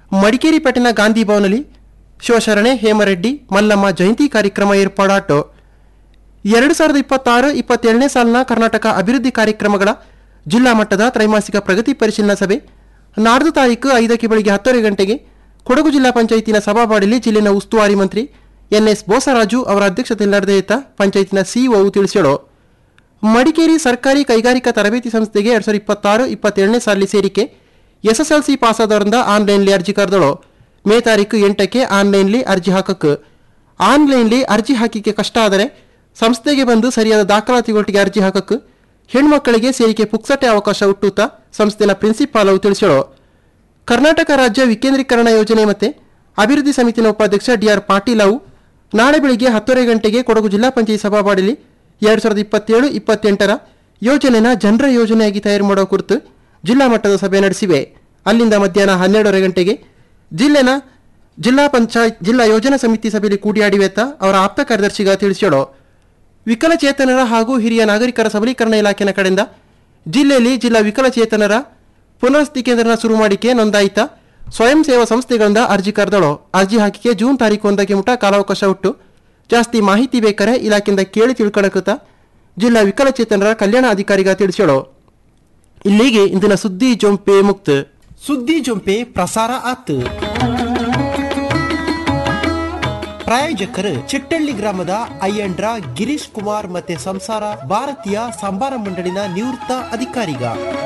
ಮಡಿಕೇರಿ ಪಟ್ಟಣ ಗಾಂಧಿ ಭವನಲ್ಲಿ ಶಿವಶರಣೆ ಹೇಮರೆಡ್ಡಿ ಮಲ್ಲಮ್ಮ ಜಯಂತಿ ಕಾರ್ಯಕ್ರಮ ಏರ್ಪಾಡಾಟು ಎರಡು ಸಾವಿರದ ಇಪ್ಪತ್ತಾರು ಇಪ್ಪತ್ತೇಳನೇ ಸಾಲಿನ ಕರ್ನಾಟಕ ಅಭಿವೃದ್ಧಿ ಕಾರ್ಯಕ್ರಮಗಳ ಜಿಲ್ಲಾ ಮಟ್ಟದ ತ್ರೈಮಾಸಿಕ ಪ್ರಗತಿ ಪರಿಶೀಲನಾ ಸಭೆ ನಾಡ್ದು ತಾರೀಕು ಐದಕ್ಕೆ ಬೆಳಿಗ್ಗೆ ಹತ್ತುವರೆ ಗಂಟೆಗೆ ಕೊಡಗು ಜಿಲ್ಲಾ ಪಂಚಾಯಿತಿನ ಸಭಾವಾಡಿಯಲ್ಲಿ ಜಿಲ್ಲೆನ ಉಸ್ತುವಾರಿ ಮಂತ್ರಿ ಎನ್ಎಸ್ ಬೋಸರಾಜು ಅವರ ಅಧ್ಯಕ್ಷತೆಯಲ್ಲಿ ನಡೆದ ಪಂಚಾಯತಿನ ಸಿಇಒ ತಿಳಿಸ್ಯಾಳು ಮಡಿಕೇರಿ ಸರ್ಕಾರಿ ಕೈಗಾರಿಕಾ ತರಬೇತಿ ಸಂಸ್ಥೆಗೆ ಎರಡು ಸಾವಿರದ ಇಪ್ಪತ್ತಾರು ಇಪ್ಪತ್ತೇಳನೇ ಸಾಲಿ ಸೇರಿಕೆ ಎಸ್ಎಸ್ಎಲ್ಸಿ ಪಾಸಾದವರಿಂದ ಆನ್ಲೈನ್ಲಿ ಅರ್ಜಿ ಕರೆದಳು ಮೇ ತಾರೀಕು ಎಂಟಕ್ಕೆ ಆನ್ಲೈನ್ಲಿ ಅರ್ಜಿ ಹಾಕಕ್ಕೆ ಆನ್ಲೈನ್ಲಿ ಅರ್ಜಿ ಹಾಕಿಕೆ ಕಷ್ಟ ಆದರೆ ಸಂಸ್ಥೆಗೆ ಬಂದು ಸರಿಯಾದ ದಾಖಲಾತಿಗಳೊಟ್ಟಿಗೆ ಅರ್ಜಿ ಹಾಕಕ್ಕೆ ಹೆಣ್ಮಕ್ಕಳಿಗೆ ಸೇರಿಕೆ ಪುಕ್ಸಟೆ ಅವಕಾಶ ಹುಟ್ಟುತ್ತಾ ಸಂಸ್ಥೆನ ಪ್ರಿನ್ಸಿಪಾಲ್ ಅವು ತಿಳಿಸ್ಯಾಳು ಕರ್ನಾಟಕ ರಾಜ್ಯ ವಿಕೇಂದ್ರೀಕರಣ ಯೋಜನೆ ಮತ್ತು ಅಭಿವೃದ್ಧಿ ಸಮಿತಿನ ಉಪಾಧ್ಯಕ್ಷ ಡಿಆರ್ ಪಾಟೀಲ್ ಅವು ನಾಳೆ ಬೆಳಿಗ್ಗೆ ಹತ್ತುವರೆ ಗಂಟೆಗೆ ಕೊಡಗು ಜಿಲ್ಲಾ ಪಂಚಾಯತ್ ಸಭಾವಾಡಿಲಿ ಎರಡು ಸಾವಿರದ ಇಪ್ಪತ್ತೇಳು ಇಪ್ಪತ್ತೆಂಟರ ಯೋಜನೆನ ಜನರ ಯೋಜನೆಯಾಗಿ ತಯಾರು ಮಾಡೋ ಕುರಿತು ಜಿಲ್ಲಾ ಮಟ್ಟದ ಸಭೆ ನಡೆಸಿವೆ ಅಲ್ಲಿಂದ ಮಧ್ಯಾಹ್ನ ಹನ್ನೆರಡೂವರೆ ಗಂಟೆಗೆ ಜಿಲ್ಲೆನ ಜಿಲ್ಲಾ ಪಂಚಾಯತ್ ಜಿಲ್ಲಾ ಯೋಜನಾ ಸಮಿತಿ ಸಭೆಯಲ್ಲಿ ಕೂಡಿಯಾಡಿವೆತ್ತ ಅವರ ಆಪ್ತ ಕಾರ್ಯದರ್ಶಿಗ ತಿಳಿಸ್ಯಾಳು ವಿಕಲಚೇತನರ ಹಾಗೂ ಹಿರಿಯ ನಾಗರಿಕರ ಸಬಲೀಕರಣ ಇಲಾಖೆನ ಕಡೆಯಿಂದ ಜಿಲ್ಲೆಯಲ್ಲಿ ಜಿಲ್ಲಾ ವಿಕಲಚೇತನರ ಪುನರ್ವಸತಿ ಕೇಂದ್ರನ ಶುರು ಮಾಡಿಕೆ ನೋಂದಾಯಿತ ಸ್ವಯಂ ಸೇವಾ ಸಂಸ್ಥೆಗಳಿಂದ ಅರ್ಜಿ ಕರೆದಳು ಅರ್ಜಿ ಹಾಕಿಕೆ ಜೂನ್ ತಾರೀಕು ಒಂದಕ್ಕೆ ಮುಟ ಕಾಲಾವಕಾಶ ಹುಟ್ಟು ಜಾಸ್ತಿ ಮಾಹಿತಿ ಬೇಕಾರೆ ಇಲಾಖೆಯಿಂದ ಕೇಳಿ ತಿಳ್ಕೊಳಕುತ್ತ ಜಿಲ್ಲಾ ವಿಕಲಚೇತನರ ಕಲ್ಯಾಣ ಅಧಿಕಾರಿಗ ತಿಳಿಸ್ಯಾಳು ಇಲ್ಲಿಗೆ ಇಂದಿನ ಸುದ್ದಿ ಜೊಂಪೆ ಮುಕ್ತ ಸುದ್ದಿ ಜೊಂಪೆ ಪ್ರಸಾರ ಆತು ಪ್ರಾಯೋಜಕರು ಚಿಟ್ಟಳ್ಳಿ ಗ್ರಾಮದ ಅಯ್ಯಂಡ್ರ ಗಿರೀಶ್ ಕುಮಾರ್ ಮತ್ತೆ ಸಂಸಾರ ಭಾರತೀಯ ಸಂಬಾರ ಮಂಡಳಿನ ನಿವೃತ್ತ ಅಧಿಕಾರಿಗ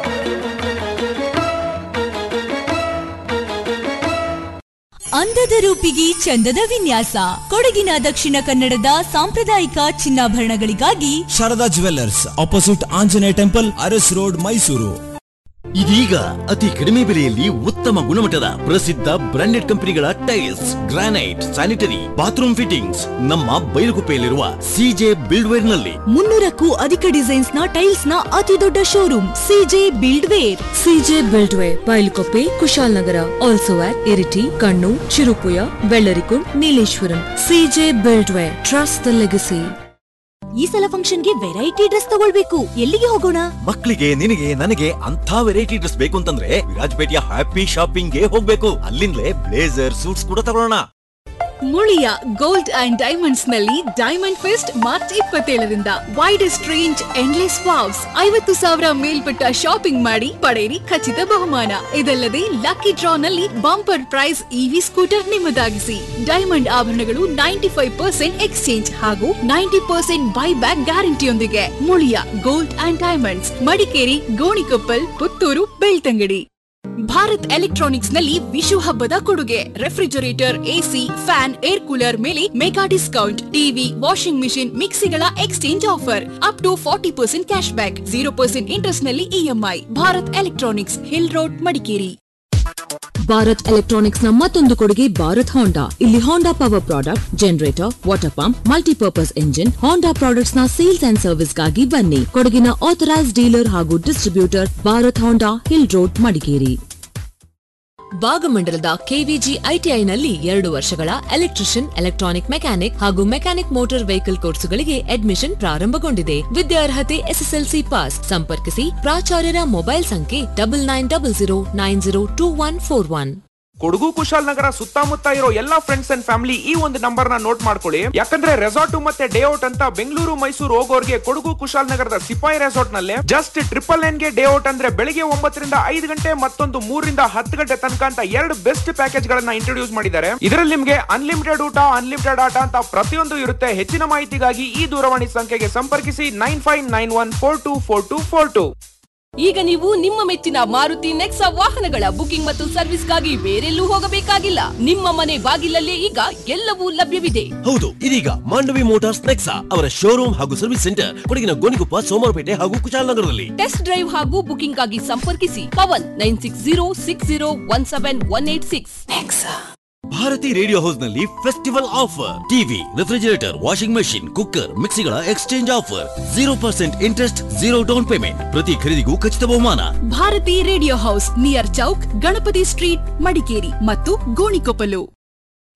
ಅಂದದ ರೂಪಿಗೆ ಚಂದದ ವಿನ್ಯಾಸ ಕೊಡಗಿನ ದಕ್ಷಿಣ ಕನ್ನಡದ ಸಾಂಪ್ರದಾಯಿಕ ಚಿನ್ನಾಭರಣಗಳಿಗಾಗಿ Sharada jewellers opposite Anjaneya temple Aras road Mysuru ಇದೀಗ ಅತಿ ಕಡಿಮೆ ಬೆಲೆಯಲ್ಲಿ ಉತ್ತಮ ಗುಣಮಟ್ಟದ ಪ್ರಸಿದ್ಧ ಬ್ರಾಂಡೆಡ್ ಕಂಪನಿಗಳ tiles granite sanitary bathroom fittings ನಮ್ಮ ಬೈಲುಗುಪ್ಪೆಯಲ್ಲಿರುವ ಸಿಜೆ ಬಿಲ್ಡ್ವೇರ್ ನಲ್ಲಿ ಮುನ್ನೂರಕ್ಕೂ ಅಧಿಕ ಡಿಸೈನ್ಸ್ ನ ಟೈಲ್ಸ್ ನ ಅತಿ ದೊಡ್ಡ showroom CJ buildware CJ buildware Bylakuppe Kushalnagar also at Iritty ಕಣ್ಣು Cherupuzha Vellarikund Nileshwaram CJ buildware trust the legacy ಈ ಸಲ ಫಂಕ್ಷನ್ಗೆ ವೆರೈಟಿ ಡ್ರೆಸ್ ತಗೊಳ್ಬೇಕು ಎಲ್ಲಿಗೆ ಹೋಗೋಣ ಮಕ್ಕಳಿಗೆ ನಿನಗೆ ನನಗೆ ಅಂತ ವೆರೈಟಿ ಡ್ರೆಸ್ ಬೇಕು ಅಂತಂದ್ರೆ ವಿರಾಜಪೇಟೆಯ ಹ್ಯಾಪಿ ಶಾಪಿಂಗ್ ಗೆ ಹೋಗ್ಬೇಕು ಅಲ್ಲಿಂದಲೇ ಬ್ಲೇಸರ್ ಸೂಟ್ಸ್ ಕೂಡ ತಗೊಳ್ಳೋಣ ಮುಳಿಯ ಗೋಲ್ಡ್ ಅಂಡ್ ಡೈಮಂಡ್ಸ್ ನಲ್ಲಿ ಡೈಮಂಡ್ ಫೆಸ್ಟ್ ಮಾರ್ಚ್ ಇಪ್ಪತ್ತೇಳರಿಂದ ವೈಡೆಸ್ಟ್ ರೇಂಜ್ ಎಂಡ್ಲೆಸ್ ವಾವ್ಸ್ ಐವತ್ತು ಸಾವಿರ ಮೇಲ್ಪಟ್ಟ ಶಾಪಿಂಗ್ ಮಾಡಿ ಪಡೆಯಿರಿ ಖಚಿತ ಬಹುಮಾನ ಇದಲ್ಲದೆ ಲಕ್ಕಿ ಡ್ರಾ ನಲ್ಲಿ ಬಂಪರ್ ಪ್ರೈಸ್ ಇವಿ ಸ್ಕೂಟರ್ ನಿಮ್ಮದಾಗಿಸಿ ಡೈಮಂಡ್ ಆಭರಣಗಳು ನೈಂಟಿ ಫೈವ್ ಪರ್ಸೆಂಟ್ ಎಕ್ಸ್ಚೇಂಜ್ ಹಾಗೂ ನೈಂಟಿ ಪರ್ಸೆಂಟ್ ಬೈ ಬ್ಯಾಕ್ ಗ್ಯಾರಂಟಿಯೊಂದಿಗೆ Muliya gold and diamonds Madikeri Gonikoppal Puttur Belthangady Bharat electronics ನಲ್ಲಿ ವಿಶು ಹಬ್ಬದ ಕೊಡುಗೆ refrigerator AC fan air cooler ಮೇಲೆ mega discount TV washing machine ಮಿಕ್ಸಿಗಳ exchange offer up to forty percent cash back zero percent interest ನಲ್ಲಿ EMI Bharat electronics hill road Madikeri Bharat electronics ನ ಮತ್ತೊಂದು ಕೊಡುಗೆ ಭಾರತ್ ಹೋಂಡಾ ಇಲ್ಲಿ Honda power product generator water pump multipurpose engine Honda products ನ sales and service ಗಾಗಿ ಬನ್ನಿ ಕೊಡಗಿನ ಆಥರೈಸ್ ಡೀಲರ್ ಹಾಗೂ distributor Bharat Honda hill road Madikeri ಭಾಗಮಂಡಲದ ಕೆವಿಜಿ ಐಟಿಐನಲ್ಲಿ ಎರಡು ವರ್ಷಗಳ ಎಲೆಕ್ಟ್ರಿಷಿಯನ್ ಎಲೆಕ್ಟ್ರಾನಿಕ್ ಮೆಕ್ಯಾನಿಕ್ ಹಾಗೂ ಮೆಕ್ಯಾನಿಕ್ ಮೋಟಾರ್ ವೆಹಿಕಲ್ ಕೋರ್ಸುಗಳಿಗೆ ಅಡ್ಮಿಷನ್ ಪ್ರಾರಂಭಗೊಂಡಿದೆ ವಿದ್ಯಾರ್ಹತೆ ಎಸ್ಎಸ್ಎಲ್ಸಿ ಪಾಸ್ ಸಂಪರ್ಕಿಸಿ ಪ್ರಾಚಾರ್ಯರ ಮೊಬೈಲ್ ಸಂಖ್ಯೆ double nine double zero nine zero two one four one Kodagu Kushalnagar ಸುತ್ತಮುತ್ತ ಇರೋ ಎಲ್ಲಾ ಫ್ರೆಂಡ್ಸ್ ಅಂಡ್ ಫ್ಯಾಮಿಲಿ ಈ ಒಂದು ನಂಬರ್ ನ ನೋಟ್ ಮಾಡ್ಕೊಳ್ಳಿ ಯಾಕಂದ್ರೆ ರೆಸಾರ್ಟ್ ಮತ್ತೆ ಡೇ ಔಟ್ ಅಂತ ಬೆಂಗಳೂರು ಮೈಸೂರು ಹೋಗೋರ್ಗೆ ಕೊಡಗು ಕುಶಾಲನಗರದ ಸಿಪಾಯಿ ರೆಸಾರ್ಟ್ ನಲ್ಲಿ ಜಸ್ಟ್ ಟ್ರಿಪಲ್ ನೈನ್ ಗೆ ಡೇ ಔಟ್ ಅಂದ್ರೆ ಬೆಳಿಗ್ಗೆ ಒಂಬತ್ತರಿಂದ ಐದು ಗಂಟೆ ಮತ್ತೊಂದು ಮೂರರಿಂದ ಹತ್ತು ಗಂಟೆ ತನಕ ಅಂತ ಎರಡು ಬೆಸ್ಟ್ ಪ್ಯಾಕೇಜ್ ಗಳನ್ನ ಇಂಟ್ರೊಡ್ಯೂಸ್ ಮಾಡಿದ್ದಾರೆ ಇದರಲ್ಲಿ ನಿಮ್ಗೆ ಅನ್ಲಿಮಿಟೆಡ್ ಊಟ ಅನ್ಲಿಮಿಟೆಡ್ ಆಟ ಅಂತ ಪ್ರತಿಯೊಂದು ಇರುತ್ತೆ ಹೆಚ್ಚಿನ ಮಾಹಿತಿಗಾಗಿ ಈ ದೂರವಾಣಿ ಸಂಖ್ಯೆಗೆ ಸಂಪರ್ಕಿಸಿ nine five nine one four two four two four two ಈಗ ನೀವು ನಿಮ್ಮ ಮೆಚ್ಚಿನ ಮಾರುತಿ ನೆಕ್ಸಾ ವಾಹನಗಳ ಬುಕಿಂಗ್ ಮತ್ತು ಸರ್ವಿಸ್ಗಾಗಿ ಬೇರೆಲ್ಲೂ ಹೋಗಬೇಕಾಗಿಲ್ಲ ನಿಮ್ಮ ಮನೆ ಬಾಗಿಲಲ್ಲೇ ಈಗ ಎಲ್ಲವೂ ಲಭ್ಯವಿದೆ ಹೌದು ಇದೀಗ ಮಾಂಡವಿ ಮೋಟಾರ್ಸ್ ನೆಕ್ಸಾ ಅವರ ಶೋರೂಮ್ ಹಾಗೂ ಸರ್ವಿಸ್ ಸೆಂಟರ್ ಕೊಡಗಿನ ಗೋಣಿಕೊಪ್ಪ ಸೋಮವಾರಪೇಟೆ ಹಾಗೂ ಕುಶಾಲನಗರದಲ್ಲಿ ಟೆಸ್ಟ್ ಡ್ರೈವ್ ಹಾಗೂ ಬುಕಿಂಗ್ ಆಗಿ ಸಂಪರ್ಕಿಸಿ Pavan nine six zero six zero one seven one eight six Bharati radio house ನಲ್ಲಿ festival offer TV refrigerator washing machine cooker ಮಿಕ್ಸಿಗಳ exchange offer zero percent interest zero down payment ಪ್ರತಿ ಖರೀದಿಗೂ ಖಚಿತ ಬಹುಮಾನ Bharati radio house near chowk Ganapati street Madikeri ಮತ್ತು ಗೋಣಿಕೊಪ್ಪಲು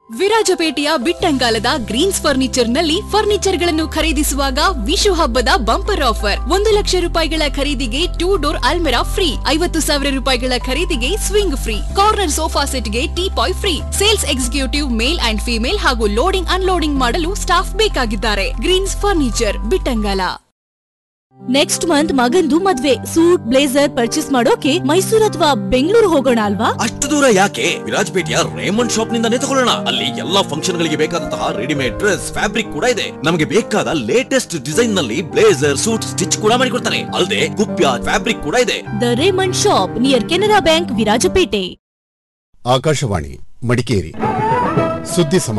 ವಿರಾಜಪೇಟೆಯ ಬಿಟ್ಟಂಗಾಲದ greens furniture ನಲ್ಲಿ ಫರ್ನಿಚರ್ ಗಳನ್ನು ಖರೀದಿಸುವಾಗ ವಿಶು ಹಬ್ಬದ ಬಂಪರ್ ಆಫರ್ ಒಂದು ಲಕ್ಷ ರೂಪಾಯಿಗಳ ಖರೀದಿಗೆ ಟೂ ಡೋರ್ ಅಲ್ಮೆರಾ ಫ್ರೀ ಐವತ್ತು ಸಾವಿರ ರೂಪಾಯಿಗಳ ಖರೀದಿಗೆ ಸ್ವಿಂಗ್ ಫ್ರೀ ಕಾರ್ನರ್ ಸೋಫಾ ಸೆಟ್ಗೆ tea poy free sales executive male and female ಹಾಗೂ ಲೋಡಿಂಗ್ ಅನ್ಲೋಡಿಂಗ್ ಮಾಡಲು ಸ್ಟಾಫ್ ಬೇಕಾಗಿದ್ದಾರೆ greens furniture Bittangala next month ಮಗಂದು ಮದ್ವೆ ಸೂಟ್ ಬ್ಲೇಸರ್ ಪರ್ಚೇಸ್ ಮಾಡೋಕೆ ಮೈಸೂರು ಅಥವಾ ಬೆಂಗಳೂರು ಹೋಗೋಣ ಅಲ್ವಾ ಅಷ್ಟು ದೂರ ಯಾಕೆ ವಿರಾಜಪೇಟೆಯ ರೇಮಂಡ್ ಶಾಪ್ ನಿಂದಾನೇ ತಗೊಳ್ಳೋಣ ಅಲ್ಲಿ ಎಲ್ಲಾ ಫಂಕ್ಷನ್ ಗಳಿಗೆ ಬೇಕಾದಂತಹ ರೆಡಿಮೇಡ್ ಡ್ರೆಸ್ ಫ್ಯಾಬ್ರಿಕ್ ಕೂಡ ಇದೆ ನಮಗೆ ಬೇಕಾದ ಲೇಟೆಸ್ಟ್ ಡಿಸೈನ್ ನಲ್ಲಿ ಬ್ಲೇಸರ್ ಸೂಟ್ ಸ್ಟಿಚ್ ಕೂಡ ಮಾಡಿಕೊಡ್ತಾರೆ ಅಲ್ಲದೆ ಕುಪ್ಯ ಫ್ಯಾಬ್ರಿಕ್ ಕೂಡ ಇದೆ the Raymond shop near Canara bank Virajpet Akashvani Madikeri ಸುದ್ದಿ ಸಮ